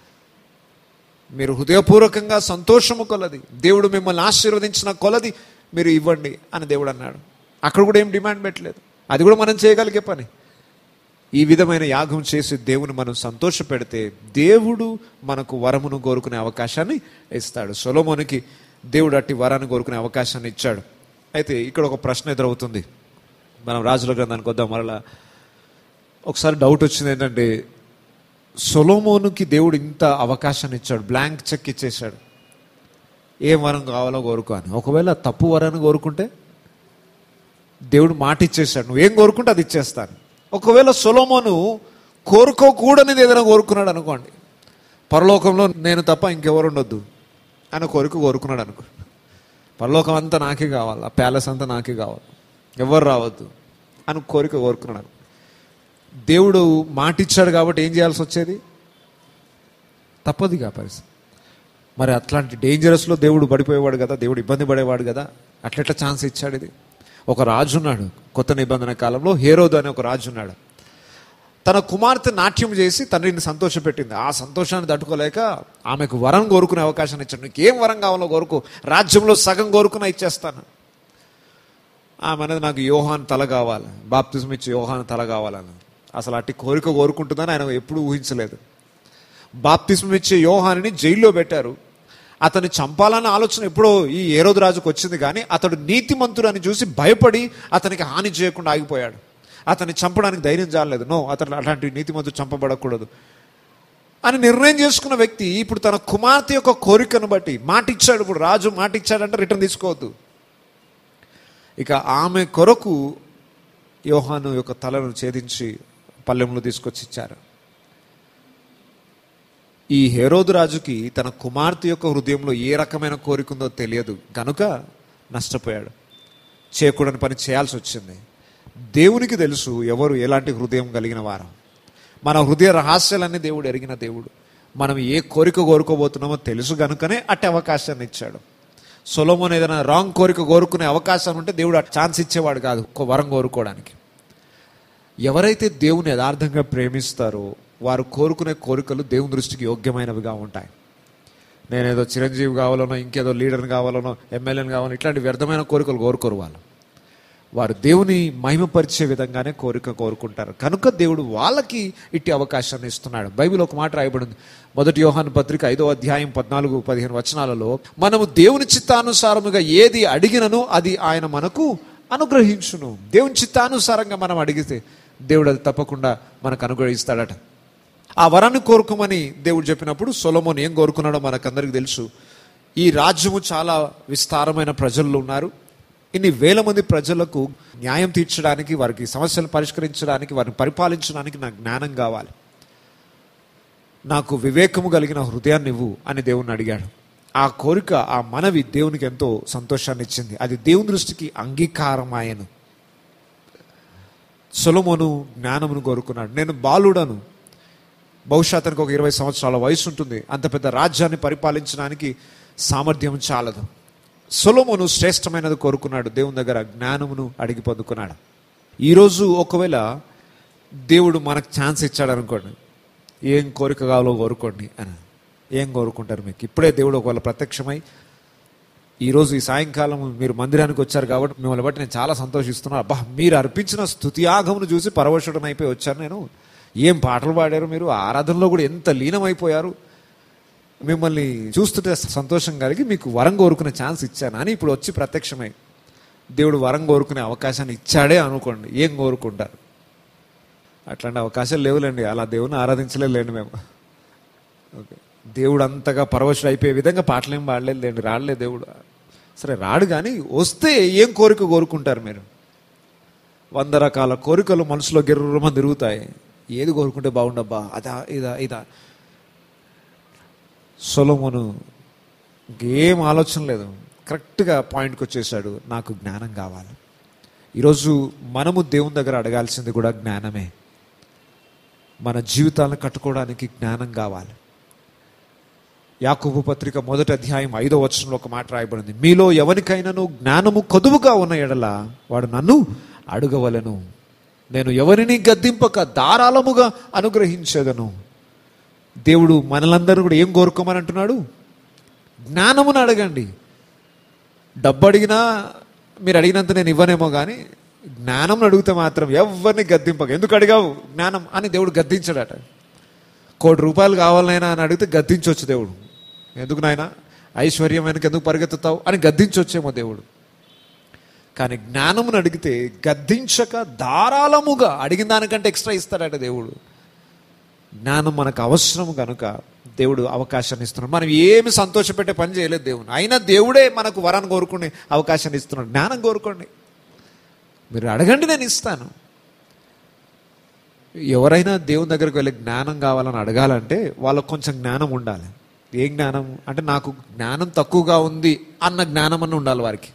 మీరు హృదయపూర్వకంగా సంతోషము కొలది దేవుడు మిమ్మల్ని ఆశీర్వదించిన కొలది మీరు ఇవ్వండి అని దేవుడు అన్నాడు అక్కడ కూడా ఏం డిమాండ్ పెట్టలేదు అది కూడా మనం చేయగలిగే పని ఈ విధమైన యాగం చేసి దేవుని మనం సంతోష పెడితే దేవుడు మనకు వరమును కోరుకునే అవకాశాన్ని ఇస్తాడు సొలోమోనికి దేవుడు అట్టి వరాన్ని కోరుకునే అవకాశాన్ని ఇచ్చాడు అయితే ఇక్కడ ఒక ప్రశ్న ఎదురవుతుంది మనం రాజుల గ్రంథానికి వద్దాం మరలా ఒకసారి డౌట్ వచ్చింది ఏంటంటే సొలోమోనుకి దేవుడు ఇంత అవకాశాన్ని ఇచ్చాడు బ్లాంక్ చెక్ ఇచ్చేశాడు ఏం వరం కావాలో కోరుకో అని ఒకవేళ తప్పు వరాన్ని కోరుకుంటే దేవుడు మాట ఇచ్చేశాడు నువ్వు ఏం కోరుకుంటే అది ఇచ్చేస్తాను ఒకవేళ సొలోమోను కోరుకోకూడనిది ఏదైనా కోరుకున్నాడు అనుకోండి పరలోకంలో నేను తప్ప ఇంకెవరు ఉండొద్దు అని కోరిక కోరుకున్నాడు అనుకో పరలోకం అంతా నాకే కావాలి ఆ ప్యాలెస్ అంతా నాకే కావాలి ఎవరు రావద్దు అని కోరిక కోరుకున్నాడు అనుకో. దేవుడు మాట ఇచ్చాడు కాబట్టి ఏం చేయాల్సి వచ్చేది తప్పదుగా పరిస్థితి మరి అట్లాంటి డేంజరస్లో దేవుడు పడిపోయేవాడు కదా దేవుడు ఇబ్బంది పడేవాడు కదా అట్లెట్లా ఛాన్స్ ఇచ్చాడు ఇది ఒక రాజు ఉన్నాడు కొత్త నిబంధన కాలంలో హేరోదు అనే ఒక రాజు ఉన్నాడు తన కుమార్తె నాట్యం చేసి తండ్రిని సంతోషపెట్టింది ఆ సంతోషాన్ని తట్టుకోలేక ఆమెకు వరం కోరుకునే అవకాశాన్ని ఇచ్చాడు నీకు ఏం వరం కావాలో కోరుకో రాజ్యంలో సగం కోరుకున్నా ఇచ్చేస్తాను ఆమె అనేది నాకు యోహాన్ తల కావాలి బాప్తిజం ఇచ్చి యోహాన్ తల కావాలని అసలు అట్టి కోరిక కోరుకుంటుందని ఆయన ఎప్పుడూ ఊహించలేదు బాప్తిజం ఇచ్చే యోహాన్ని జైల్లో పెట్టారు అతన్ని చంపాలన్న ఆలోచన ఎప్పుడో ఈ ఏరోదు రాజుకు వచ్చింది కానీ అతడు నీతిమంతుడు అని చూసి భయపడి అతనికి హాని చేయకుండా ఆగిపోయాడు అతన్ని చంపడానికి ధైర్యం చాలలేదు నో అతను అట్లాంటి నీతిమంతుడు చంపబడకూడదు అని నిర్ణయం చేసుకున్న వ్యక్తి ఇప్పుడు తన కుమార్తె యొక్క కోరికను బట్టి మాట ఇచ్చాడు ఇప్పుడు రాజు మాట ఇచ్చాడంటే రిటర్న్ తీసుకోవద్దు ఇక ఆమె కొరకు యోహాను యొక్క తలను ఛేదించి పల్లెంలో తీసుకొచ్చి ఇచ్చారు ఈ హేరోదు రాజుకి తన కుమార్తె యొక్క హృదయంలో ఏ రకమైన కోరిక ఉందో తెలియదు కనుక నష్టపోయాడు చేయకూడని పని చేయాల్సి వచ్చింది దేవునికి తెలుసు ఎవరు ఎలాంటి హృదయం కలిగిన వారు మన హృదయ రహస్యాలన్నీ దేవుడు ఎరిగిన దేవుడు మనం ఏ కోరిక కోరుకోబోతున్నామో తెలుసు కనుకనే అట్టి అవకాశాన్ని ఇచ్చాడు సొలోమోన్ ఏదైనా రాంగ్ కోరిక కోరుకునే అవకాశం ఉంటే దేవుడు ఆ ఛాన్స్ ఇచ్చేవాడు కాదు ఒక వరం కోరుకోవడానికి ఎవరైతే దేవుని యథార్థంగా ప్రేమిస్తారో వారు కోరుకునే కోరికలు దేవుని దృష్టికి యోగ్యమైనవిగా ఉంటాయి నేనేదో చిరంజీవి కావాలనో ఇంకేదో లీడర్ని కావాలనో ఎమ్మెల్యేని కావాలనో ఇట్లాంటి వ్యర్థమైన కోరికలు కోరుకోరు వాళ్ళు వారు దేవుని మహిమపరిచే విధంగానే కోరిక కోరుకుంటారు కనుక దేవుడు వాళ్ళకి ఇట్టి అవకాశాన్ని ఇస్తున్నాడు బైబిల్ ఒక మాట రాయబడింది మొదటి యోహాను పత్రిక ఐదో అధ్యాయం పద్నాలుగు పదిహేను వచనాలలో మనము దేవుని చిత్తానుసారముగా ఏది అడిగినను అది ఆయన మనకు అనుగ్రహించును దేవుని చిత్తానుసారంగా మనం అడిగితే దేవుడు అది తప్పకుండా మనకు అనుగ్రహిస్తాడట ఆ వరాన్ని కోరుకోమని దేవుడు చెప్పినప్పుడు సొలమోన్ ఏం కోరుకున్నాడో మనకందరికీ తెలుసు ఈ రాజ్యము చాలా విస్తారమైన ప్రజలు ఉన్నారు ఇన్ని వేల మంది ప్రజలకు న్యాయం తీర్చడానికి వారికి సమస్యలు పరిష్కరించడానికి వారిని పరిపాలించడానికి నాకు జ్ఞానం కావాలి నాకు వివేకము కలిగిన హృదయాన్ని ఇవ్వు అని దేవుణ్ణి అడిగాడు ఆ కోరిక ఆ మనవి దేవునికి ఎంతో సంతోషాన్ని ఇచ్చింది అది దేవుని దృష్టికి అంగీకారమాయను సొలమోను జ్ఞానమును కోరుకున్నాడు నేను బాలుడను బహుశా అతనికి ఒక ఇరవై సంవత్సరాల వయసు ఉంటుంది అంత పెద్ద రాజ్యాన్ని పరిపాలించడానికి సామర్థ్యం చాలదు సొలోమోను శ్రేష్టమైనది కోరుకున్నాడు దేవుని దగ్గర జ్ఞానమును అడిగి పొందుకున్నాడు ఈరోజు ఒకవేళ దేవుడు మనకు ఛాన్స్ ఇచ్చాడు అనుకోండి ఏం కోరిక కావాలో కోరుకోండి అని ఏం కోరుకుంటారు మీకు ఇప్పుడే దేవుడు ఒకవేళ ప్రత్యక్షమై ఈరోజు ఈ సాయంకాలం మీరు మందిరానికి వచ్చారు కాబట్టి మిమ్మల్ని బట్టి నేను చాలా సంతోషిస్తున్నాను అబ్బా మీరు అర్పించిన స్తుతియాగమును చూసి పరవశుడనైపోయి వచ్చాను నేను ఏం పాటలు పాడారు మీరు ఆరాధనలో కూడా ఎంత లీనమైపోయారు మిమ్మల్ని చూస్తుంటే సంతోషం కలిగి మీకు వరం కోరుకునే ఛాన్స్ ఇచ్చాను అని ఇప్పుడు వచ్చి ప్రత్యక్షమై దేవుడు వరం కోరుకునే అవకాశాన్ని ఇచ్చాడే అనుకోండి ఏం కోరుకుంటారు అట్లాంటి అవకాశాలు లేవులేండి అలా దేవుని ఆరాధించలేండి మేము ఓకే దేవుడు అంతగా పరవశుడు అయిపోయే విధంగా పాటలు ఏం పాడలేదు లేండి రాడలే దేవుడు సరే రాడు కానీ వస్తే ఏం కోరిక కోరుకుంటారు మీరు వంద రకాల కోరికలు మనసులో గిర్రమ తిరుగుతాయి ఏది కోరుకుంటే బాగుండబ్బా అదా ఇదా ఇదా సొలమును ఇంకేం ఆలోచన లేదు కరెక్ట్గా పాయింట్కి వచ్చేసాడు నాకు జ్ఞానం కావాలి ఈరోజు మనము దేవుని దగ్గర అడగాల్సింది కూడా జ్ఞానమే మన జీవితాలను కట్టుకోవడానికి జ్ఞానం కావాలి యాకోబు పత్రిక మొదటి అధ్యాయం ఐదో వచనంలో ఒక మాట రాయబడింది మీలో ఎవరికైనాను జ్ఞానము కొదువుగా ఉన్న ఎడల వాడు నన్ను అడగవలను నేను ఎవరిని గద్దింపక ధారాళముగా అనుగ్రహించేదను దేవుడు మనలందరూ కూడా ఏం కోరుకోమని అంటున్నాడు జ్ఞానమును అడగండి డబ్బు అడిగినా మీరు అడిగినంత నేను ఇవ్వనేమో కానీ జ్ఞానం అడిగితే మాత్రం ఎవరిని గద్దింపక ఎందుకు అడిగావు జ్ఞానం అని దేవుడు గద్దించాడట కోటి రూపాయలు కావాలనైనా అని అడిగితే గద్దించవచ్చు దేవుడు ఎందుకు నాయన ఐశ్వర్యం వెనక ఎందుకు పరిగెత్తుతావు అని గద్దించవచ్చేమో దేవుడు కానీ జ్ఞానమును అడిగితే గద్దించక ధారాళముగా అడిగిన దానికంటే ఎక్స్ట్రా ఇస్తాడట దేవుడు జ్ఞానం మనకు అవసరం కనుక దేవుడు అవకాశాన్ని ఇస్తున్నాడు మనం ఏమి సంతోషపెట్టే పని చేయలేదు దేవుని అయినా దేవుడే మనకు వరాన్ని కోరుకునే అవకాశాన్ని ఇస్తున్నాడు జ్ఞానం కోరుకోండి మీరు అడగండి నేను ఇస్తాను ఎవరైనా దేవుని దగ్గరికి వెళ్ళి జ్ఞానం కావాలని అడగాలంటే వాళ్ళకు కొంచెం జ్ఞానం ఉండాలి ఏ జ్ఞానం అంటే నాకు జ్ఞానం తక్కువగా ఉంది అన్న జ్ఞానం అన్న ఉండాలి వారికి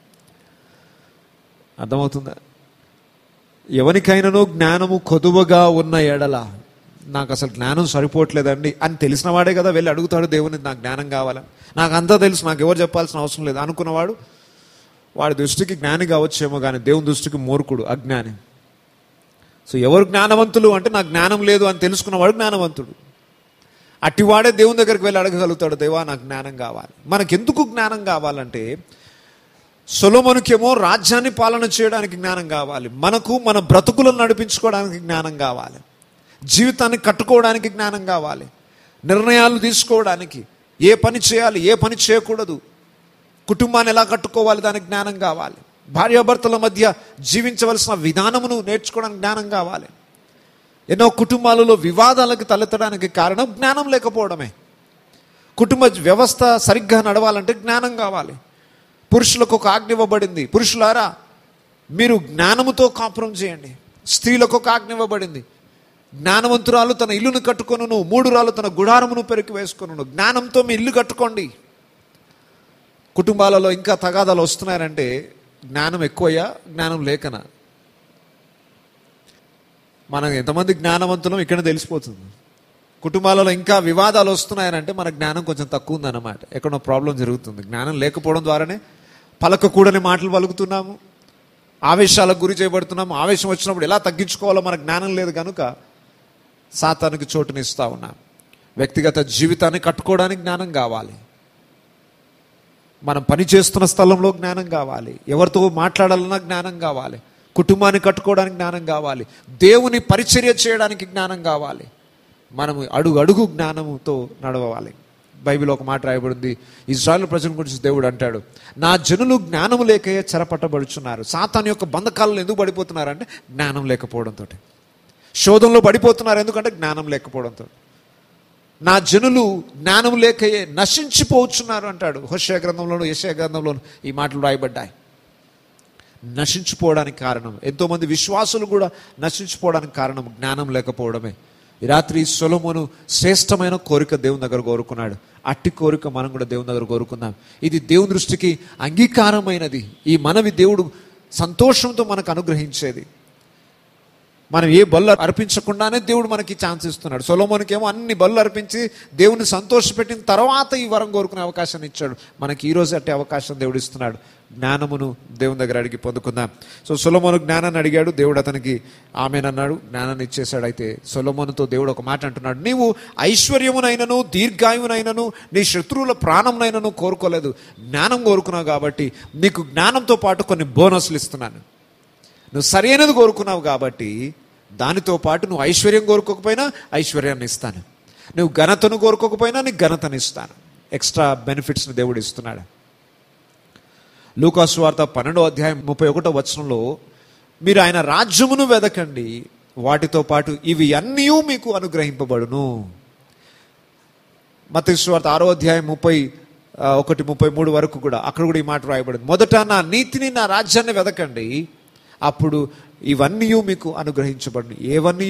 అర్థమవుతుందా ఎవరికైనానూ జ్ఞానము కొదువగా ఉన్న ఎడల నాకు అసలు జ్ఞానం సరిపోవట్లేదండి అని తెలిసిన వాడే కదా వెళ్ళి అడుగుతాడు దేవుని నాకు జ్ఞానం కావాలా నాకు అంతా తెలుసు నాకు ఎవరు చెప్పాల్సిన అవసరం లేదు అనుకున్నవాడు వాడి దృష్టికి జ్ఞాని కావచ్చేమో కానీ దేవుని దృష్టికి మూర్ఖుడు అజ్ఞాని సో ఎవరు జ్ఞానవంతులు అంటే నాకు జ్ఞానం లేదు అని తెలుసుకున్నవాడు జ్ఞానవంతుడు అట్టివాడే దేవుని దగ్గరికి వెళ్ళి అడగగలుగుతాడు దేవా నాకు జ్ఞానం కావాలి మనకెందుకు జ్ఞానం కావాలంటే సొలోమనుకేమో రాజ్యాన్ని పాలన చేయడానికి జ్ఞానం కావాలి మనకు మన బ్రతుకులను నడిపించుకోవడానికి జ్ఞానం కావాలి జీవితాన్ని కట్టుకోవడానికి జ్ఞానం కావాలి నిర్ణయాలు తీసుకోవడానికి ఏ పని చేయాలి ఏ పని చేయకూడదు కుటుంబాన్ని ఎలా కట్టుకోవాలి దానికి జ్ఞానం కావాలి భార్యాభర్తల మధ్య జీవించవలసిన విధానమును నేర్చుకోవడానికి జ్ఞానం కావాలి ఎన్నో కుటుంబాలలో వివాదాలకు తలెత్తడానికి కారణం జ్ఞానం లేకపోవడమే కుటుంబ వ్యవస్థ సరిగ్గా నడవాలంటే జ్ఞానం కావాలి పురుషులకు ఒక ఆజ్ఞ ఇవ్వబడింది పురుషులారా మీరు జ్ఞానముతో కాపురం చేయండి స్త్రీలకు ఒక ఆజ్ఞ ఇవ్వబడింది జ్ఞానవంతురాలు తన ఇల్లును కట్టుకొనును మూడురాలు తన గుడారమును పెరికి వేసుకొనును జ్ఞానంతో మీ ఇల్లు కట్టుకోండి కుటుంబాలలో ఇంకా తగాదాలు వస్తున్నారంటే జ్ఞానం ఎక్కువయ్యా జ్ఞానం లేకనా మనం ఎంతమంది జ్ఞానవంతులం ఇక్కడ తెలిసిపోతుంది కుటుంబాలలో ఇంకా వివాదాలు వస్తున్నాయనంటే మన జ్ఞానం కొంచెం తక్కువ ఉందన్నమాట ఎక్కడో ప్రాబ్లం జరుగుతుంది జ్ఞానం లేకపోవడం ద్వారానే పలకకూడని మాటలు పలుకుతున్నాము ఆవేశాలకు గురి చేయబడుతున్నాము ఆవేశం వచ్చినప్పుడు ఎలా తగ్గించుకోవాలో మన జ్ఞానం లేదు కనుక సాతానికి చోటునిస్తా ఉన్నాం వ్యక్తిగత జీవితాన్ని కట్టుకోవడానికి జ్ఞానం కావాలి మనం పని చేస్తున్న స్థలంలో జ్ఞానం కావాలి ఎవరితో మాట్లాడాలన్నా జ్ఞానం కావాలి కుటుంబాన్ని కట్టుకోవడానికి జ్ఞానం కావాలి దేవుని పరిచర్య చేయడానికి జ్ఞానం కావాలి మనం అడుగు అడుగు జ్ఞానముతో నడవాలి బైబిల్ ఒక మాట రాయబడింది ఇజ్రాయల్ ప్రజల గురించి దేవుడు అంటాడు నా జనులు జ్ఞానము లేకయే చెరపట్టబడుచున్నారు సాతాన్ యొక్క బంధకాలలో ఎందుకు పడిపోతున్నారంటే జ్ఞానం లేకపోవడంతో శోధంలో పడిపోతున్నారు ఎందుకంటే జ్ఞానం లేకపోవడంతో నా జనులు జ్ఞానం లేకయే నశించిపోవచ్చున్నారు అంటాడు హోషయ గ్రంథంలోను యశయ గ్రంథంలోను ఈ మాటలు రాయబడ్డాయి నశించిపోవడానికి కారణం ఎంతోమంది విశ్వాసులు కూడా నశించిపోవడానికి కారణం జ్ఞానం లేకపోవడమే ఈ రాత్రి సొలమును శ్రేష్టమైన కోరిక దేవుని దగ్గర కోరుకున్నాడు అట్టి కోరిక మనం కూడా దేవుని దగ్గర కోరుకుందాం ఇది దేవుని దృష్టికి అంగీకారమైనది ఈ మనవి దేవుడు సంతోషంతో మనకు అనుగ్రహించేది మనం ఏ బళ్ళు అర్పించకుండానే దేవుడు మనకి ఛాన్స్ ఇస్తున్నాడు సొలోమోనికేమో అన్ని బళ్ళు అర్పించి దేవుని సంతోషపెట్టిన తర్వాత ఈ వరం కోరుకునే అవకాశాన్ని ఇచ్చాడు మనకి ఈ రోజు అట్టే అవకాశం దేవుడు ఇస్తున్నాడు జ్ఞానమును దేవుని దగ్గర అడిగి పొందుకుందాం సో సొలమోను జ్ఞానాన్ని అడిగాడు దేవుడు అతనికి ఆమెనన్నాడు జ్ఞానాన్ని ఇచ్చేశాడు అయితే సొలమోనుతో దేవుడు ఒక మాట అంటున్నాడు నీవు ఐశ్వర్యమునైనను దీర్ఘాయువునైనను నీ శత్రువుల ప్రాణంనైనను కోరుకోలేదు జ్ఞానం కోరుకున్నావు కాబట్టి నీకు జ్ఞానంతో పాటు కొన్ని బోనస్లు ఇస్తున్నాను నువ్వు సరైనది కోరుకున్నావు కాబట్టి దానితో పాటు నువ్వు ఐశ్వర్యం కోరుకోకపోయినా ఐశ్వర్యాన్ని ఇస్తాను నువ్వు ఘనతను కోరుకోకపోయినా నీకు ఘనతను ఇస్తాను ఎక్స్ట్రా బెనిఫిట్స్ని దేవుడు ఇస్తున్నాడు లూకాసు వార్త పన్నెండో అధ్యాయం ముప్పై ఒకటో వచనంలో మీరు ఆయన రాజ్యమును వెదకండి వాటితో పాటు ఇవి అన్నీ మీకు అనుగ్రహింపబడును మతేశ్వార్త ఆరో అధ్యాయం ముప్పై ఆ, ఒకటి ముప్పై మూడు వరకు కూడా అక్కడ కూడా ఈ మాట రాయబడింది మొదట నా నీతిని నా రాజ్యాన్ని వెదకండి అప్పుడు ఇవన్నీ మీకు అనుగ్రహించబడును ఏవన్నీ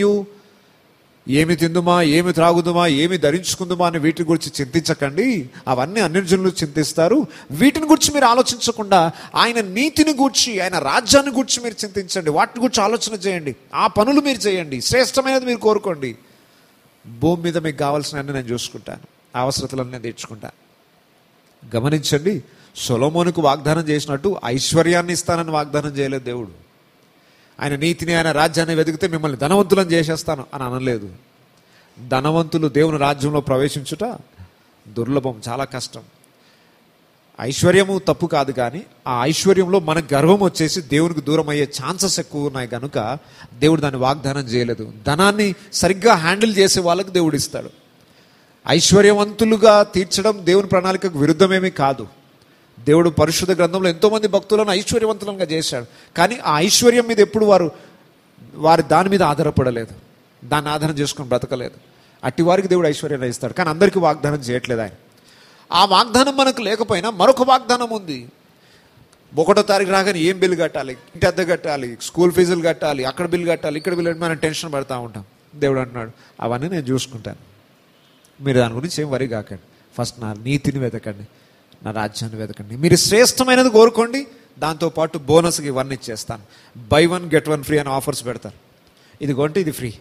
ఏమి తిందుమా ఏమి త్రాగుదుమా ఏమి ధరించుకుందుమా అని వీటి గురించి చింతించకండి అవన్నీ అన్ని జనులు చింతిస్తారు వీటిని గురించి మీరు ఆలోచించకుండా ఆయన నీతిని గూర్చి ఆయన రాజ్యాన్ని గూర్చి మీరు చింతించండి వాటిని గురించి ఆలోచన చేయండి ఆ పనులు మీరు చేయండి శ్రేష్టమైనది మీరు కోరుకోండి భూమి మీద మీకు కావాల్సినవన్నీ నేను చూసుకుంటాను ఆ అవసరతలన్నీ నేను తీర్చుకుంటాను గమనించండి సొలోమోనుకు వాగ్దానం చేసినట్టు ఐశ్వర్యాన్ని ఇస్తానని వాగ్దానం చేయలేదు దేవుడు ఆయన నీతిని ఆయన రాజ్యాన్ని వెతికితే మిమ్మల్ని ధనవంతులను చేసేస్తాను అని అనలేదు ధనవంతులు దేవుని రాజ్యంలో ప్రవేశించుట దుర్లభం చాలా కష్టం ఐశ్వర్యము తప్పు కాదు కానీ ఆ ఐశ్వర్యంలో మన గర్వం వచ్చేసి దేవునికి దూరం అయ్యే ఛాన్సెస్ ఎక్కువ ఉన్నాయి కనుక దేవుడు దాన్ని వాగ్దానం చేయలేదు ధనాన్ని సరిగ్గా హ్యాండిల్ చేసే వాళ్ళకి దేవుడు ఇస్తాడు ఐశ్వర్యవంతులుగా తీర్చడం దేవుని ప్రణాళికకు విరుద్ధమేమీ కాదు దేవుడు పరిశుద్ధ గ్రంథంలో ఎంతోమంది భక్తులను ఐశ్వర్యవంతులంగా చేశాడు కానీ ఆ ఐశ్వర్యం మీద ఎప్పుడు వారు వారి దాని మీద ఆధారపడలేదు దాన్ని ఆధారం చేసుకొని బ్రతకలేదు అట్టి వారికి దేవుడు ఐశ్వర్యాన్ని ఇస్తాడు కానీ అందరికీ వాగ్దానం చేయట్లేదు ఆయన ఆ వాగ్దానం మనకు లేకపోయినా మరొక వాగ్దానం ఉంది ఒకటో తారీఖు రాగానే ఏం బిల్లు కట్టాలి ఇంటి అద్దె కట్టాలి స్కూల్ ఫీజులు కట్టాలి అక్కడ బిల్లు కట్టాలి ఇక్కడ బిల్లు కట్టాలి మనం టెన్షన్ పడతా ఉంటాం దేవుడు అంటున్నాడు అవన్నీ నేను చూసుకుంటాను మీరు దాని గురించి ఏం వరి కాకండి ఫస్ట్ నా నీతిని వెతకండి నా రాజ్యాన్ని వెతకండి మీరు శ్రేష్టమైనది కోరుకోండి దాంతోపాటు బోనస్కి ఇవన్నీ ఇచ్చేస్తాను buy one get one free అని ఆఫర్స్ పెడతారు ఇది కొంటే ఇది ఫ్రీ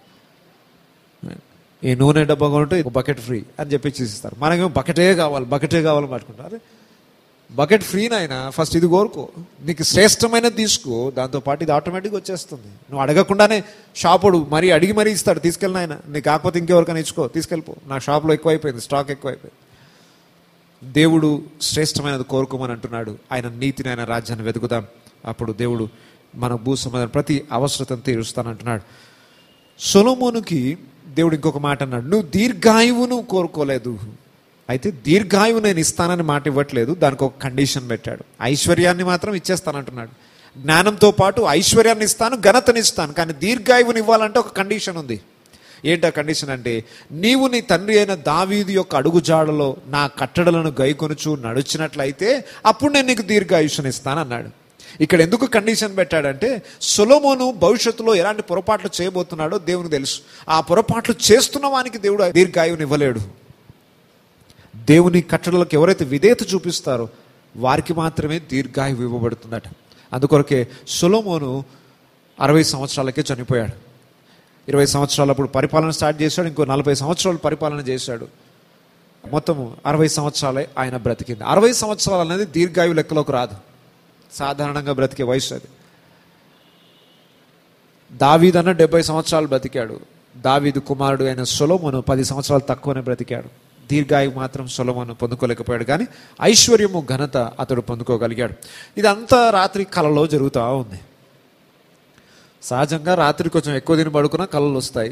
ఈ నూనె డబ్బా కొంటే ఒక బకెట్ ఫ్రీ అని చెప్పి ఇస్తారు మనకేమో బకెటే కావాలి బకెటే కావాలని పట్టుకుంటారు బకెట్ ఫ్రీనైనా ఫస్ట్ ఇది కోరుకో నీకు శ్రేష్టమైనది తీసుకో దాంతోపాటు ఇది ఆటోమేటిక్గా వచ్చేస్తుంది నువ్వు అడగకుండానే షాపుడు మరీ అడిగి మరీ ఇస్తాడు తీసుకెళ్ళిన ఆయన నీకు కాకపోతే ఇంకెవరికైనా ఇచ్చుకో తీసుకెళ్ళిపో నా షాప్లో ఎక్కువైపోయింది స్టాక్ ఎక్కువైపోయింది దేవుడు శ్రేష్టమైనది కోరుకోమని అంటున్నాడు ఆయన నీతిని ఆయన రాజ్యాన్ని వెతుకుదాం అప్పుడు దేవుడు మన భూ సమాధానం ప్రతి అవసరతను తీరుస్తానంటున్నాడు సొలోమోనుకి దేవుడు ఇంకొక మాట అన్నాడు నువ్వు దీర్ఘాయువును కోరుకోలేదు అయితే దీర్ఘాయువు నేను ఇస్తానని మాట ఇవ్వట్లేదు దానికి ఒక కండిషన్ పెట్టాడు ఐశ్వర్యాన్ని మాత్రం ఇచ్చేస్తానంటున్నాడు జ్ఞానంతో పాటు ఐశ్వర్యాన్ని ఇస్తాను ఘనతని ఇస్తాను కానీ దీర్ఘాయువుని ఇవ్వాలంటే ఒక కండిషన్ ఉంది ఏంటి ఆ కండిషన్ అంటే నీవు నీ తండ్రి అయిన దావీదు యొక్క అడుగుజాడలో నా కట్టడలను గైకొనుచు నడిచినట్లయితే అప్పుడు నేను నీకు దీర్ఘాయుష్ని ఇస్తాను అన్నాడు ఇక్కడ ఎందుకు కండిషన్ పెట్టాడంటే సొలోమోను భవిష్యత్తులో ఎలాంటి పొరపాట్లు చేయబోతున్నాడో దేవునికి తెలుసు ఆ పొరపాట్లు చేస్తున్న వానికి దేవుడు దీర్ఘాయువుని ఇవ్వలేడు దేవుని కట్టడలకు ఎవరైతే విధేయత చూపిస్తారో వారికి మాత్రమే దీర్ఘాయువు ఇవ్వబడుతుందట అందుకొరకే సొలోమోను అరవై సంవత్సరాలకే చనిపోయాడు ఇరవై సంవత్సరాలప్పుడు పరిపాలన స్టార్ట్ చేశాడు ఇంకో నలభై సంవత్సరాలు పరిపాలన చేశాడు మొత్తం అరవై సంవత్సరాలే ఆయన బ్రతికింది అరవై సంవత్సరాలు అనేది దీర్ఘాయువు లెక్కలోకి రాదు సాధారణంగా బ్రతికే వయసు అది దావీదన్న డెబ్బై సంవత్సరాలు బ్రతికాడు దావీదు కుమారుడు అయిన సొలోమోను పది సంవత్సరాలు తక్కువనే బ్రతికాడు దీర్ఘాయు మాత్రం సొలమోను పొందుకోలేకపోయాడు కానీ ఐశ్వర్యము ఘనత అతడు పొందుకోగలిగాడు ఇదంతా రాత్రి కలలో జరుగుతూ ఉంది సహజంగా రాత్రి కొంచెం ఎక్కువ తిని పడుకున్నా కళలు వస్తాయి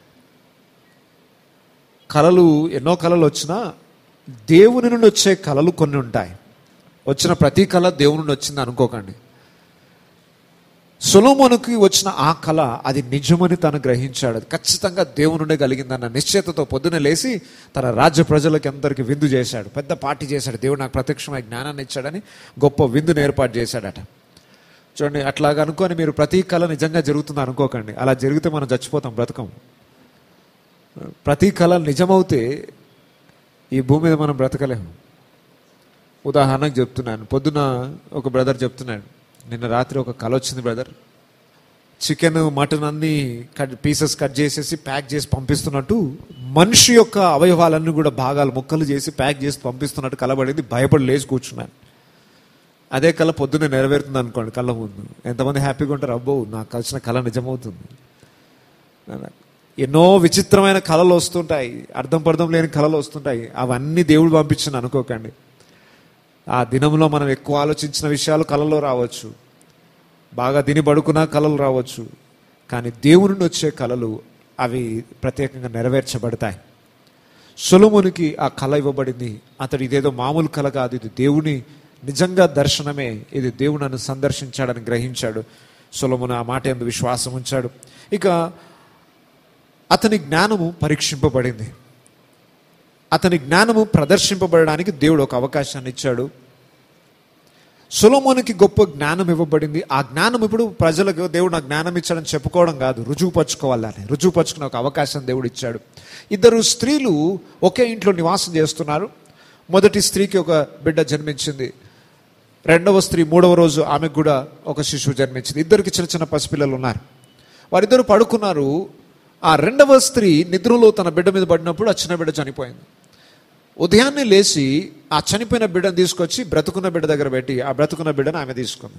కళలు ఎన్నో కళలు వచ్చినా దేవుని నుండి వచ్చే కళలు కొన్ని ఉంటాయి వచ్చిన ప్రతి కళ దేవుని నుండి వచ్చింది అనుకోకండి సొలోమోనుకి వచ్చిన ఆ కళ అది నిజమని తను గ్రహించాడు అది ఖచ్చితంగా దేవుని నుండే కలిగిందన్న నిశ్చయతతో పొద్దున లేచి తన రాజ్య ప్రజలకి అందరికీ విందు చేశాడు పెద్ద పార్టీ చేశాడు దేవుడు నాకు ప్రత్యక్షమైన జ్ఞానాన్ని ఇచ్చాడని గొప్ప విందును ఏర్పాటు చేశాడట చూడండి అట్లాగా అనుకొని మీరు ప్రతి కళ నిజంగా జరుగుతుంది అనుకోకండి అలా జరిగితే మనం చచ్చిపోతాం బ్రతకం ప్రతి కళ నిజమవుతే ఈ భూమి మీద మనం బ్రతకలేము ఉదాహరణకు చెప్తున్నాను పొద్దున ఒక బ్రదర్ చెప్తున్నాడు నిన్న రాత్రి ఒక కళ వచ్చింది బ్రదర్ చికెన్ మటన్ అన్ని కట్ పీసెస్ కట్ చేసేసి ప్యాక్ చేసి పంపిస్తున్నట్టు మనిషి యొక్క అవయవాలన్నీ కూడా భాగాలు ముక్కలు చేసి ప్యాక్ చేసి పంపిస్తున్నట్టు కలబడింది భయపడి లేచి కూర్చున్నాను అదే కళ పొద్దున్నే నెరవేరుతుంది అనుకోండి కళ్ళ ముందు ఎంతమంది హ్యాపీగా ఉంటారు అబ్బో నాకు కలిసిన కళ నిజమవుతుంది ఎన్నో విచిత్రమైన కళలు వస్తుంటాయి అర్థం పర్థం లేని కళలు వస్తుంటాయి అవన్నీ దేవుడు పంపించిన అనుకోకండి ఆ దినంలో మనం ఎక్కువ ఆలోచించిన విషయాలు కళలో రావచ్చు బాగా తిని పడుకున్నా కళలు రావచ్చు కానీ దేవుని నుండి వచ్చే కళలు అవి ప్రత్యేకంగా నెరవేర్చబడతాయి సొలొమోనికి ఆ కళ ఇవ్వబడింది అతడు ఇదేదో మామూలు కళ కాదు ఇది దేవుని నిజంగా దర్శనమే ఇది దేవుడు నన్ను సందర్శించాడని గ్రహించాడు సొలొమోను ఆ మాట ఎందు విశ్వాసం ఉంచాడు ఇక అతని జ్ఞానము పరీక్షింపబడింది అతని జ్ఞానము ప్రదర్శింపబడడానికి దేవుడు ఒక అవకాశాన్ని ఇచ్చాడు సొలొమోనికి గొప్ప జ్ఞానం ఇవ్వబడింది ఆ జ్ఞానం ఇప్పుడు ప్రజలకు దేవుడు నాకు జ్ఞానం ఇచ్చాడని చెప్పుకోవడం కాదు రుజువుపరచుకోవాలని రుజువుపరచుకునే ఒక అవకాశం దేవుడు ఇచ్చాడు ఇద్దరు స్త్రీలు ఒకే ఇంట్లో నివాసం చేస్తున్నారు మొదటి స్త్రీకి ఒక బిడ్డ జన్మించింది రెండవ స్త్రీ మూడవ రోజు ఆమెకు కూడా ఒక శిశువు జన్మించింది ఇద్దరికి చిన్న చిన్న పసిపిల్లలు ఉన్నారు వారిద్దరు పడుకున్నారు ఆ రెండవ స్త్రీ నిద్రలో తన బిడ్డ మీద పడినప్పుడు ఆ చిన్న బిడ్డ చనిపోయింది ఉదయాన్నే లేచి ఆ చనిపోయిన బిడ్డను తీసుకొచ్చి బ్రతుకున్న బిడ్డ దగ్గర పెట్టి ఆ బ్రతుకున్న బిడ్డను ఆమె తీసుకుంది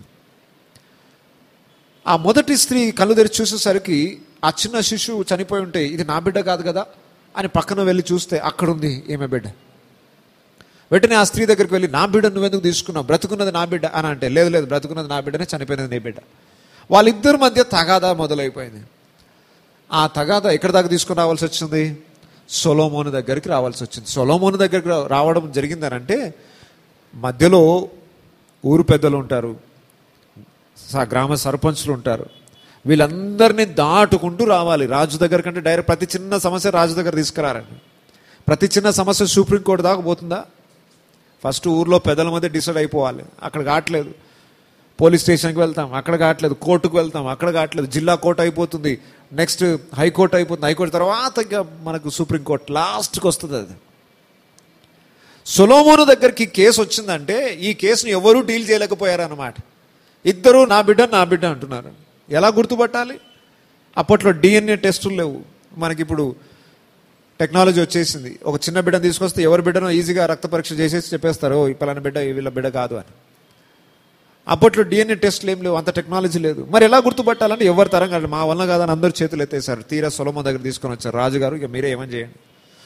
ఆ మొదటి స్త్రీ కళ్ళు తెరిచి చూసేసరికి ఆ చిన్న శిశువు చనిపోయి ఉంటే ఇది నా బిడ్డ కాదు కదా అని పక్కన వెళ్ళి చూస్తే అక్కడ ఉంది ఈమె బిడ్డ వెంటనే ఆ స్త్రీ దగ్గరికి వెళ్ళి నా బిడ్డ నువ్వెందుకు తీసుకున్నావు బ్రతుకున్నది నా బిడ్డ అని అంటే లేదు లేదు బ్రతుకున్నది నా బిడ్డనే చనిపోయినది నీ బిడ్డ వాళ్ళిద్దరి మధ్య తగాదా మొదలైపోయింది ఆ తగాదా ఎక్కడి దాకా తీసుకుని రావాల్సి వచ్చింది సొలోమోను దగ్గరికి రావాల్సి వచ్చింది సొలోమోను దగ్గరికి రా- రావడం జరిగిందనంటే మధ్యలో ఊరు పెద్దలు ఉంటారు స- గ్రామ సర్పంచ్లు ఉంటారు వీళ్ళందరినీ దాటుకుంటూ రావాలి రాజు దగ్గర కంటే డైరెక్ట్ ప్రతి చిన్న సమస్య రాజు దగ్గర తీసుకురారండి ప్రతి చిన్న సమస్య సుప్రీంకోర్టు దాకా పోతుందా ఫస్ట్ ఊర్లో పెద్దల మధ్య డిసైడ్ అయిపోవాలి అక్కడ కావట్లేదు పోలీస్ స్టేషన్కి వెళ్తాం అక్కడ కావట్లేదు కోర్టుకు వెళ్తాం అక్కడ కావట్లేదు జిల్లా కోర్టు అయిపోతుంది నెక్స్ట్ హైకోర్టు అయిపోతుంది హైకోర్టు తర్వాత ఇంకా మనకు సుప్రీంకోర్టు లాస్ట్కి వస్తుంది అది సొలోమోను దగ్గరికి కేసు వచ్చిందంటే ఈ కేసును ఎవరూ డీల్ చేయలేకపోయారు అన్నమాట ఇద్దరు నా బిడ్డ నా బిడ్డ అంటున్నారు ఎలా గుర్తుపట్టాలి అప్పట్లో డిఎన్ఏ టెస్టులు లేవు మనకిప్పుడు టెక్నాలజీ వచ్చేసింది ఒక చిన్న బిడ్డను తీసుకొస్తే ఎవరి బిడ్డనో ఈజీగా రక్త పరీక్ష చేసేసి చెప్పేస్తారు "ఓ, ఈ పలానా బిడ్డ వీళ్ళ బిడ్డ కాదు అని అప్పట్లో డిఎన్ఏ టెస్ట్లు ఏం లేవు అంత టెక్నాలజీ లేదు మరి ఎలా గుర్తుపట్టాలంటే ఎవరి తరం కాదు మా వల్ల కాదని అందరూ చేతులు ఎత్తేసారు తీరా సొలమో దగ్గర తీసుకొని వచ్చారు రాజుగారు ఇక మీరే ఏమని చేయండి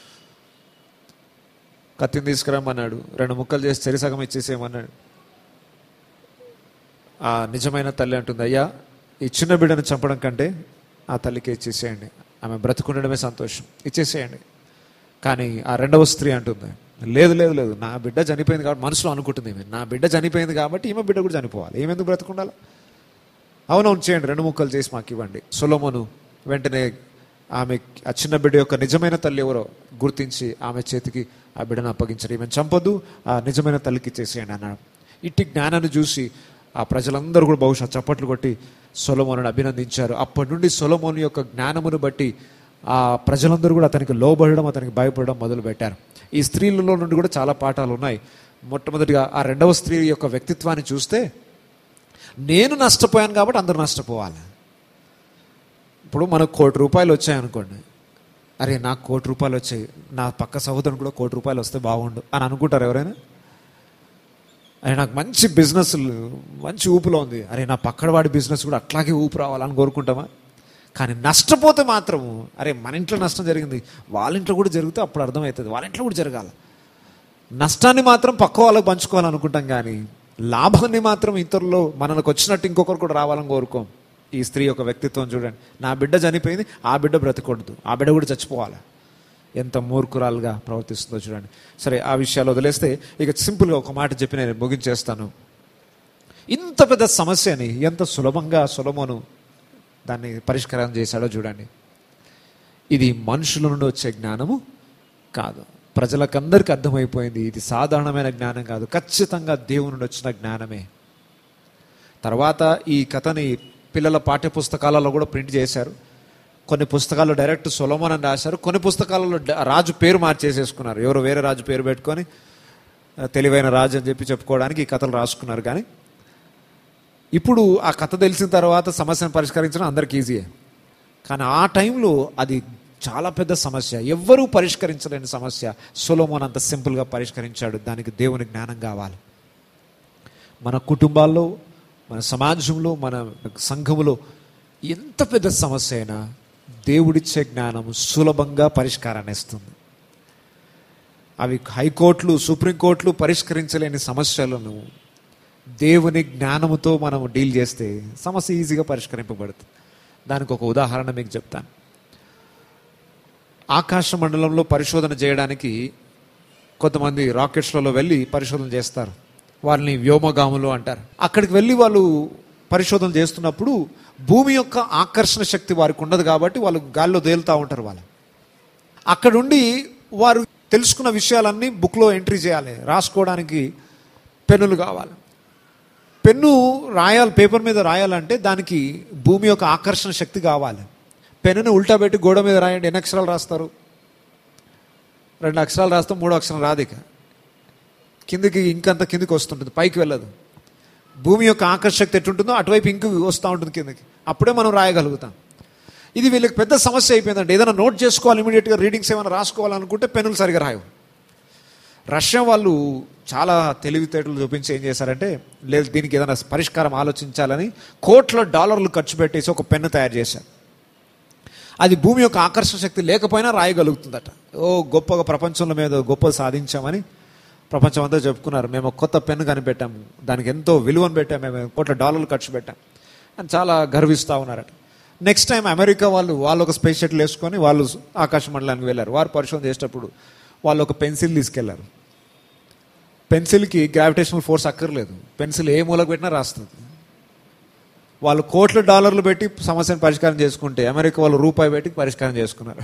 కత్తిని తీసుకురమ్మన్నాడు రెండు ముక్కలు చేసి చెరిసగం ఇచ్చేసేయమన్నాడు ఆ నిజమైన తల్లి అంటుంది అయ్యా ఈ చిన్న బిడ్డను చంపడం కంటే ఆ తల్లికి ఇచ్చేసేయండి ఆమె బ్రతుకుండడమే సంతోషం ఇచ్చేసేయండి కానీ ఆ రెండవ స్త్రీ అంటుంది లేదు లేదు లేదు నా బిడ్డ చనిపోయింది కాబట్టి మనసులో అనుకుంటుంది ఈమె నా బిడ్డ చనిపోయింది కాబట్టి ఈమె బిడ్డ కూడా చనిపోవాలి ఏమెందుకు బ్రతుకుండాలి అవునవును చేయండి రెండు ముక్కలు చేసి మాకు ఇవ్వండి సొలోమోను వెంటనే ఆమె ఆ చిన్న బిడ్డ యొక్క నిజమైన తల్లి ఎవరో గుర్తించి ఆమె చేతికి ఆ బిడ్డను అప్పగించారు ఈమెను చంపొద్దు ఆ నిజమైన తల్లికి ఇచ్చేసేయండి అన్నాడు ఇట్టి జ్ఞానాన్ని చూసి ఆ ప్రజలందరూ కూడా బహుశా చప్పట్లు కొట్టి సొలమోనుని అభినందించారు అప్పటి నుండి సొలమోను యొక్క జ్ఞానమును బట్టి ఆ ప్రజలందరూ కూడా అతనికి లోబడడం అతనికి భయపడడం మొదలు పెట్టారు ఈ స్త్రీలలో నుండి కూడా చాలా పాఠాలు ఉన్నాయి మొట్టమొదటిగా ఆ రెండవ స్త్రీ యొక్క వ్యక్తిత్వాన్ని చూస్తే నేను నష్టపోయాను కాబట్టి అందరూ నష్టపోవాలి ఇప్పుడు మనకు కోటి రూపాయలు వచ్చాయనుకోండి అరే నాకు కోటి రూపాయలు వచ్చాయి నా పక్క సహోదరుని కూడా కోటి రూపాయలు వస్తే బాగుండు అని అనుకుంటారు ఎవరైనా అరే నాకు మంచి బిజినెస్ మంచి ఊపులో ఉంది అరే నా పక్కడవాడి బిజినెస్ కూడా అట్లాగే ఊపు రావాలని కోరుకుంటామా కానీ నష్టపోతే మాత్రము అరే మన ఇంట్లో నష్టం జరిగింది వాళ్ళ ఇంట్లో కూడా జరిగితే అప్పుడు అర్థమవుతుంది వాళ్ళ ఇంట్లో కూడా జరగాలి నష్టాన్ని మాత్రం పక్క వాళ్ళకి పంచుకోవాలనుకుంటాం కానీ లాభాన్ని మాత్రం ఇతరులు మనకు వచ్చినట్టు ఇంకొకరు కూడా రావాలని కోరుకోం ఈ స్త్రీ యొక్క వ్యక్తిత్వం చూడండి నా బిడ్డ చనిపోయింది ఆ బిడ్డ బ్రతకూడదు ఆ బిడ్డ కూడా చచ్చిపోవాలి ఎంత మూర్ఖురాలుగా ప్రవర్తిస్తుందో చూడండి సరే ఆ విషయాలు వదిలేస్తే ఇక సింపుల్గా ఒక మాట చెప్పి నేను ముగించేస్తాను ఇంత పెద్ద సమస్యని ఎంత సులభంగా సులభను దాన్ని పరిష్కారం చేశాడో చూడండి ఇది మనుషుల నుండి వచ్చే జ్ఞానము కాదు ప్రజలకందరికీ అర్థమైపోయింది ఇది సాధారణమైన జ్ఞానం కాదు ఖచ్చితంగా దేవుని నుండి వచ్చిన జ్ఞానమే తర్వాత ఈ కథని పిల్లల పాఠ్య పుస్తకాలలో కూడా ప్రింట్ చేశారు కొన్ని పుస్తకాల్లో డైరెక్ట్ సొలమన్ అని రాశారు కొన్ని పుస్తకాలలో డ- రాజు పేరు మార్చేసేసుకున్నారు ఎవరో వేరే రాజు పేరు పెట్టుకొని ఆ, తెలివైన రాజు అని చెప్పి చెప్పుకోవడానికి ఈ కథలు రాసుకున్నారు కానీ ఇప్పుడు ఆ కథ తెలిసిన తర్వాత సమస్యను పరిష్కరించడం అందరికి ఈజీయే కానీ ఆ టైంలో అది చాలా పెద్ద సమస్య ఎవ్వరూ పరిష్కరించలేని సమస్య సొలోమోన్ అంత సింపుల్గా పరిష్కరించాడు దానికి దేవుని జ్ఞానం కావాలి మన కుటుంబాల్లో మన సమాజంలో మన సంఘములో ఎంత పెద్ద సమస్య అయినా దేవుడిచ్చే జ్ఞానం సులభంగా పరిష్కారాన్ని ఇస్తుంది అవి హైకోర్టులు సుప్రీంకోర్టులు పరిష్కరించలేని సమస్యలను దేవుని జ్ఞానముతో మనం డీల్ చేస్తే సమస్య ఈజీగా పరిష్కరింపబడుతుంది దానికి ఒక ఉదాహరణ మీకు చెప్తాను ఆకాశ మండలంలో పరిశోధన చేయడానికి కొంతమంది రాకెట్స్లలో వెళ్ళి పరిశోధన చేస్తారు వాళ్ళని వ్యోమగాములు అంటారు అక్కడికి వెళ్ళి వాళ్ళు పరిశోధన చేస్తున్నప్పుడు భూమి యొక్క ఆకర్షణ శక్తి వారికి ఉండదు కాబట్టి వాళ్ళు గాల్లో తేలుతూ ఉంటారు వాళ్ళు అక్కడుండి వారు తెలుసుకున్న విషయాలన్నీ బుక్లో ఎంట్రీ చేయాలి రాసుకోవడానికి పెన్నులు కావాలి పెన్ను రాయాలి పేపర్ మీద రాయాలంటే దానికి భూమి యొక్క ఆకర్షణ శక్తి కావాలి పెన్నుని ఉల్టా పెట్టి గోడ మీద రాయండి ఎన్ని అక్షరాలు రాస్తారు రెండు అక్షరాలు రాస్తాం మూడో అక్షరం రాదు ఇక కిందికి ఇంకంత కిందికి వస్తుంటుంది పైకి వెళ్ళదు భూమి యొక్క ఆకర్షణ శక్తి ఎట్టుంటుందో అటువైపు ఇంకు వస్తూ ఉంటుంది కిందకి అప్పుడే మనం రాయగలుగుతాం ఇది వీళ్ళకి పెద్ద సమస్య అయిపోయిందండి ఏదైనా నోట్ చేసుకోవాలి ఇమీడియట్గా రీడింగ్స్ ఏమైనా రాసుకోవాలనుకుంటే పెన్నులు సరిగా రాయవు రష్యా వాళ్ళు చాలా తెలివితేటలు చూపించి ఏం చేశారంటే లేదు దీనికి ఏదైనా పరిష్కారం ఆలోచించాలని కోట్ల డాలర్లు ఖర్చు పెట్టేసి ఒక పెన్ను తయారు చేశారు అది భూమి యొక్క ఆకర్షణ శక్తి లేకపోయినా రాయగలుగుతుందట ఓ గొప్పగా ప్రపంచంలో మీద గొప్ప సాధించామని ప్రపంచం అంతా చెప్పుకున్నారు మేము ఒక కొత్త పెన్ను కనిపెట్టాము దానికి ఎంతో విలువను పెట్టాము మేము కోట్ల డాలర్లు ఖర్చు పెట్టాం అని చాలా గర్విస్తూ ఉన్నారట నెక్స్ట్ టైం అమెరికా వాళ్ళు వాళ్ళు ఒక స్పేస్ షటిల్ వేసుకొని వాళ్ళు ఆకాశ మండలానికి వెళ్ళారు వారు పరిశోధన చేసేటప్పుడు వాళ్ళు ఒక పెన్సిల్ తీసుకెళ్లారు పెన్సిల్కి గ్రావిటేషనల్ ఫోర్స్ అక్కర్లేదు పెన్సిల్ ఏ మూలకు పెట్టినా రాస్తుంది వాళ్ళు కోట్ల డాలర్లు పెట్టి సమస్యను పరిష్కారం చేసుకుంటే అమెరికా వాళ్ళు రూపాయి పెట్టి పరిష్కారం చేసుకున్నారు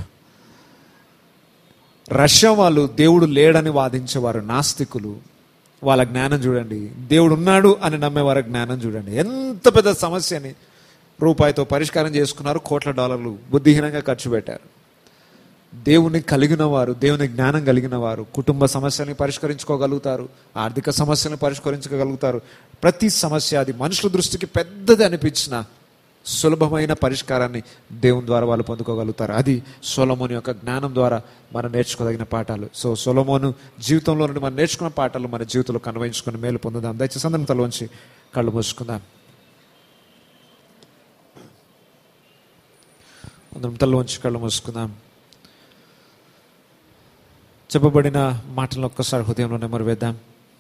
రష్యా వాళ్ళు దేవుడు లేడని వాదించేవారు నాస్తికులు వాళ్ళ జ్ఞానం చూడండి దేవుడు ఉన్నాడు అని నమ్మేవారి జ్ఞానం చూడండి ఎంత పెద్ద సమస్యని రూపాయితో పరిష్కారం చేసుకున్నారు కోట్ల డాలర్లు బుద్ధిహీనంగా ఖర్చు పెట్టారు దేవుని కలిగిన వారు దేవుని జ్ఞానం కలిగిన వారు కుటుంబ సమస్యల్ని పరిష్కరించుకోగలుగుతారు ఆర్థిక సమస్యలను పరిష్కరించగలుగుతారు ప్రతి సమస్య అది మనుషుల దృష్టికి పెద్దది అనిపించిన సులభమైన పరిష్కారాన్ని దేవుని ద్వారా వాళ్ళు పొందుకోగలుగుతారు అది సొలమోని యొక్క జ్ఞానం ద్వారా మనం నేర్చుకోదగిన పాఠాలు సో సొలమోను జీవితంలో నుండి మనం నేర్చుకున్న పాఠాలు మన జీవితంలో కన్వయించుకుని మేలు పొందుదాం దయచేసి అందరం తలవంచి కళ్ళు మూసుకుందాం అందరం తలవంచి కళ్ళు మూసుకుందాం చెప్పబడిన మాటలను ఒక్కసారి హృదయంలో నెమరు వేద్దాం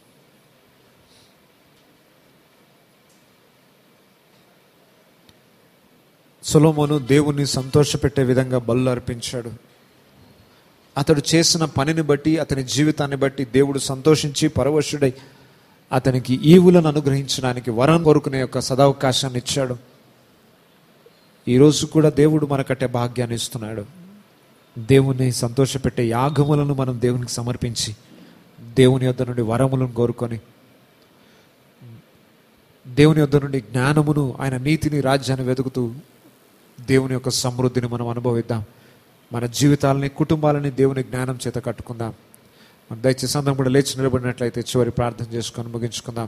సొలోమోను దేవుణ్ణి సంతోషపెట్టే విధంగా బలు అర్పించాడు అతడు చేసిన పనిని బట్టి అతని జీవితాన్ని బట్టి దేవుడు సంతోషించి పరవశుడై అతనికి ఈవులను అనుగ్రహించడానికి వరం కోరుకునే యొక్క సదవకాశాన్ని ఇచ్చాడు ఈరోజు కూడా దేవుడు మనకట్టే భాగ్యాన్ని ఇస్తున్నాడు దేవుని సంతోషపెట్టే యాగములను మనం దేవునికి సమర్పించి దేవుని యొద్ద నుండి వరములను కోరుకొని దేవుని యొద్ద నుండి జ్ఞానమును ఆయన నీతిని రాజ్యాన్ని వెతుకుతూ దేవుని యొక్క సమృద్ధిని మనం అనుభవిద్దాం మన జీవితాలని కుటుంబాలని దేవుని జ్ఞానం చేత కట్టుకుందాం మన దయచేసి అందరం కూడా లేచి నిలబడినట్లయితే చివరి ప్రార్థన చేసుకొని ముగించుకుందాం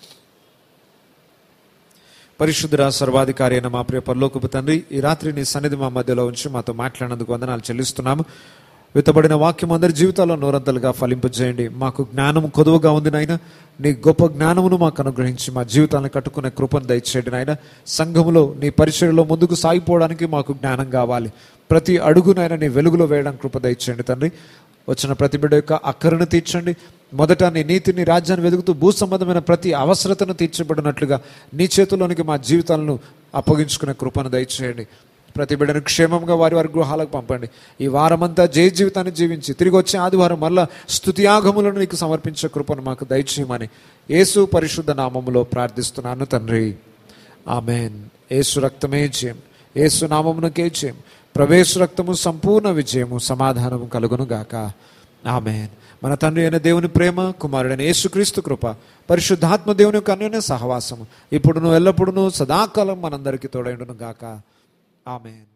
పరిశుద్ధుర సర్వాధికారి అయిన మా ప్రియ పరలోకపు తండ్రి ఈ రాత్రి నీ సన్నిధి మా మధ్యలో ఉంచి మాతో మాట్లాడినందుకు వందనాలు చెల్లిస్తున్నాము విత్తబడిన వాక్యం అందరి జీవితాల్లో నూరంతలుగా ఫలింపజేయండి మాకు జ్ఞానం కొదువుగా ఉంది నాయన నీ గొప్ప జ్ఞానమును మాకు అనుగ్రహించి మా జీవితాలను కట్టుకునే కృపను దయచేయండి నాయన సంఘములో నీ పరిచయలో ముందుకు సాగిపోవడానికి మాకు జ్ఞానం కావాలి ప్రతి అడుగునైనా నీ వెలుగులో వేయడానికి కృప దయచేయండి తండ్రి వచ్చిన ప్రతి బిడ్డ యొక్క అక్కరను తీర్చండి మొదట నీ నీతిని రాజ్యాన్ని వెతుకుతూ భూ సంబంధమైన ప్రతి అవసరతను తీర్చబడినట్లుగా నీ చేతుల్లోనికి మా జీవితాలను అప్పగించుకునే కృపను దయచేయండి ప్రతి బిడ్డను క్షేమంగా వారి వారి గృహాలకు పంపండి ఈ వారమంతా జయ జీవితాన్ని జీవించి తిరిగి వచ్చే ఆదివారం మళ్ళా స్తుతియాగములను నీకు సమర్పించే కృపను మాకు దయచేయమని యేసు పరిశుద్ధ నామములో ప్రార్థిస్తున్నాను తండ్రి ఆమెన్ యేసు రక్తమే జయం యేసు నామమునకే జయం ప్రవేశ రక్తము సంపూర్ణ విజయము సమాధానము కలుగును గాక ఆమెన్ మన తండ్రి అయిన దేవుని ప్రేమ కుమారుడైన యేసుక్రీస్తు కృప పరిశుద్ధాత్మ దేవుని యొక్క అన్యోన్య సహవాసము ఇప్పుడును ఎల్లప్పుడును సదాకాలం మనందరికీ తోడైండును గాక ఆమెన్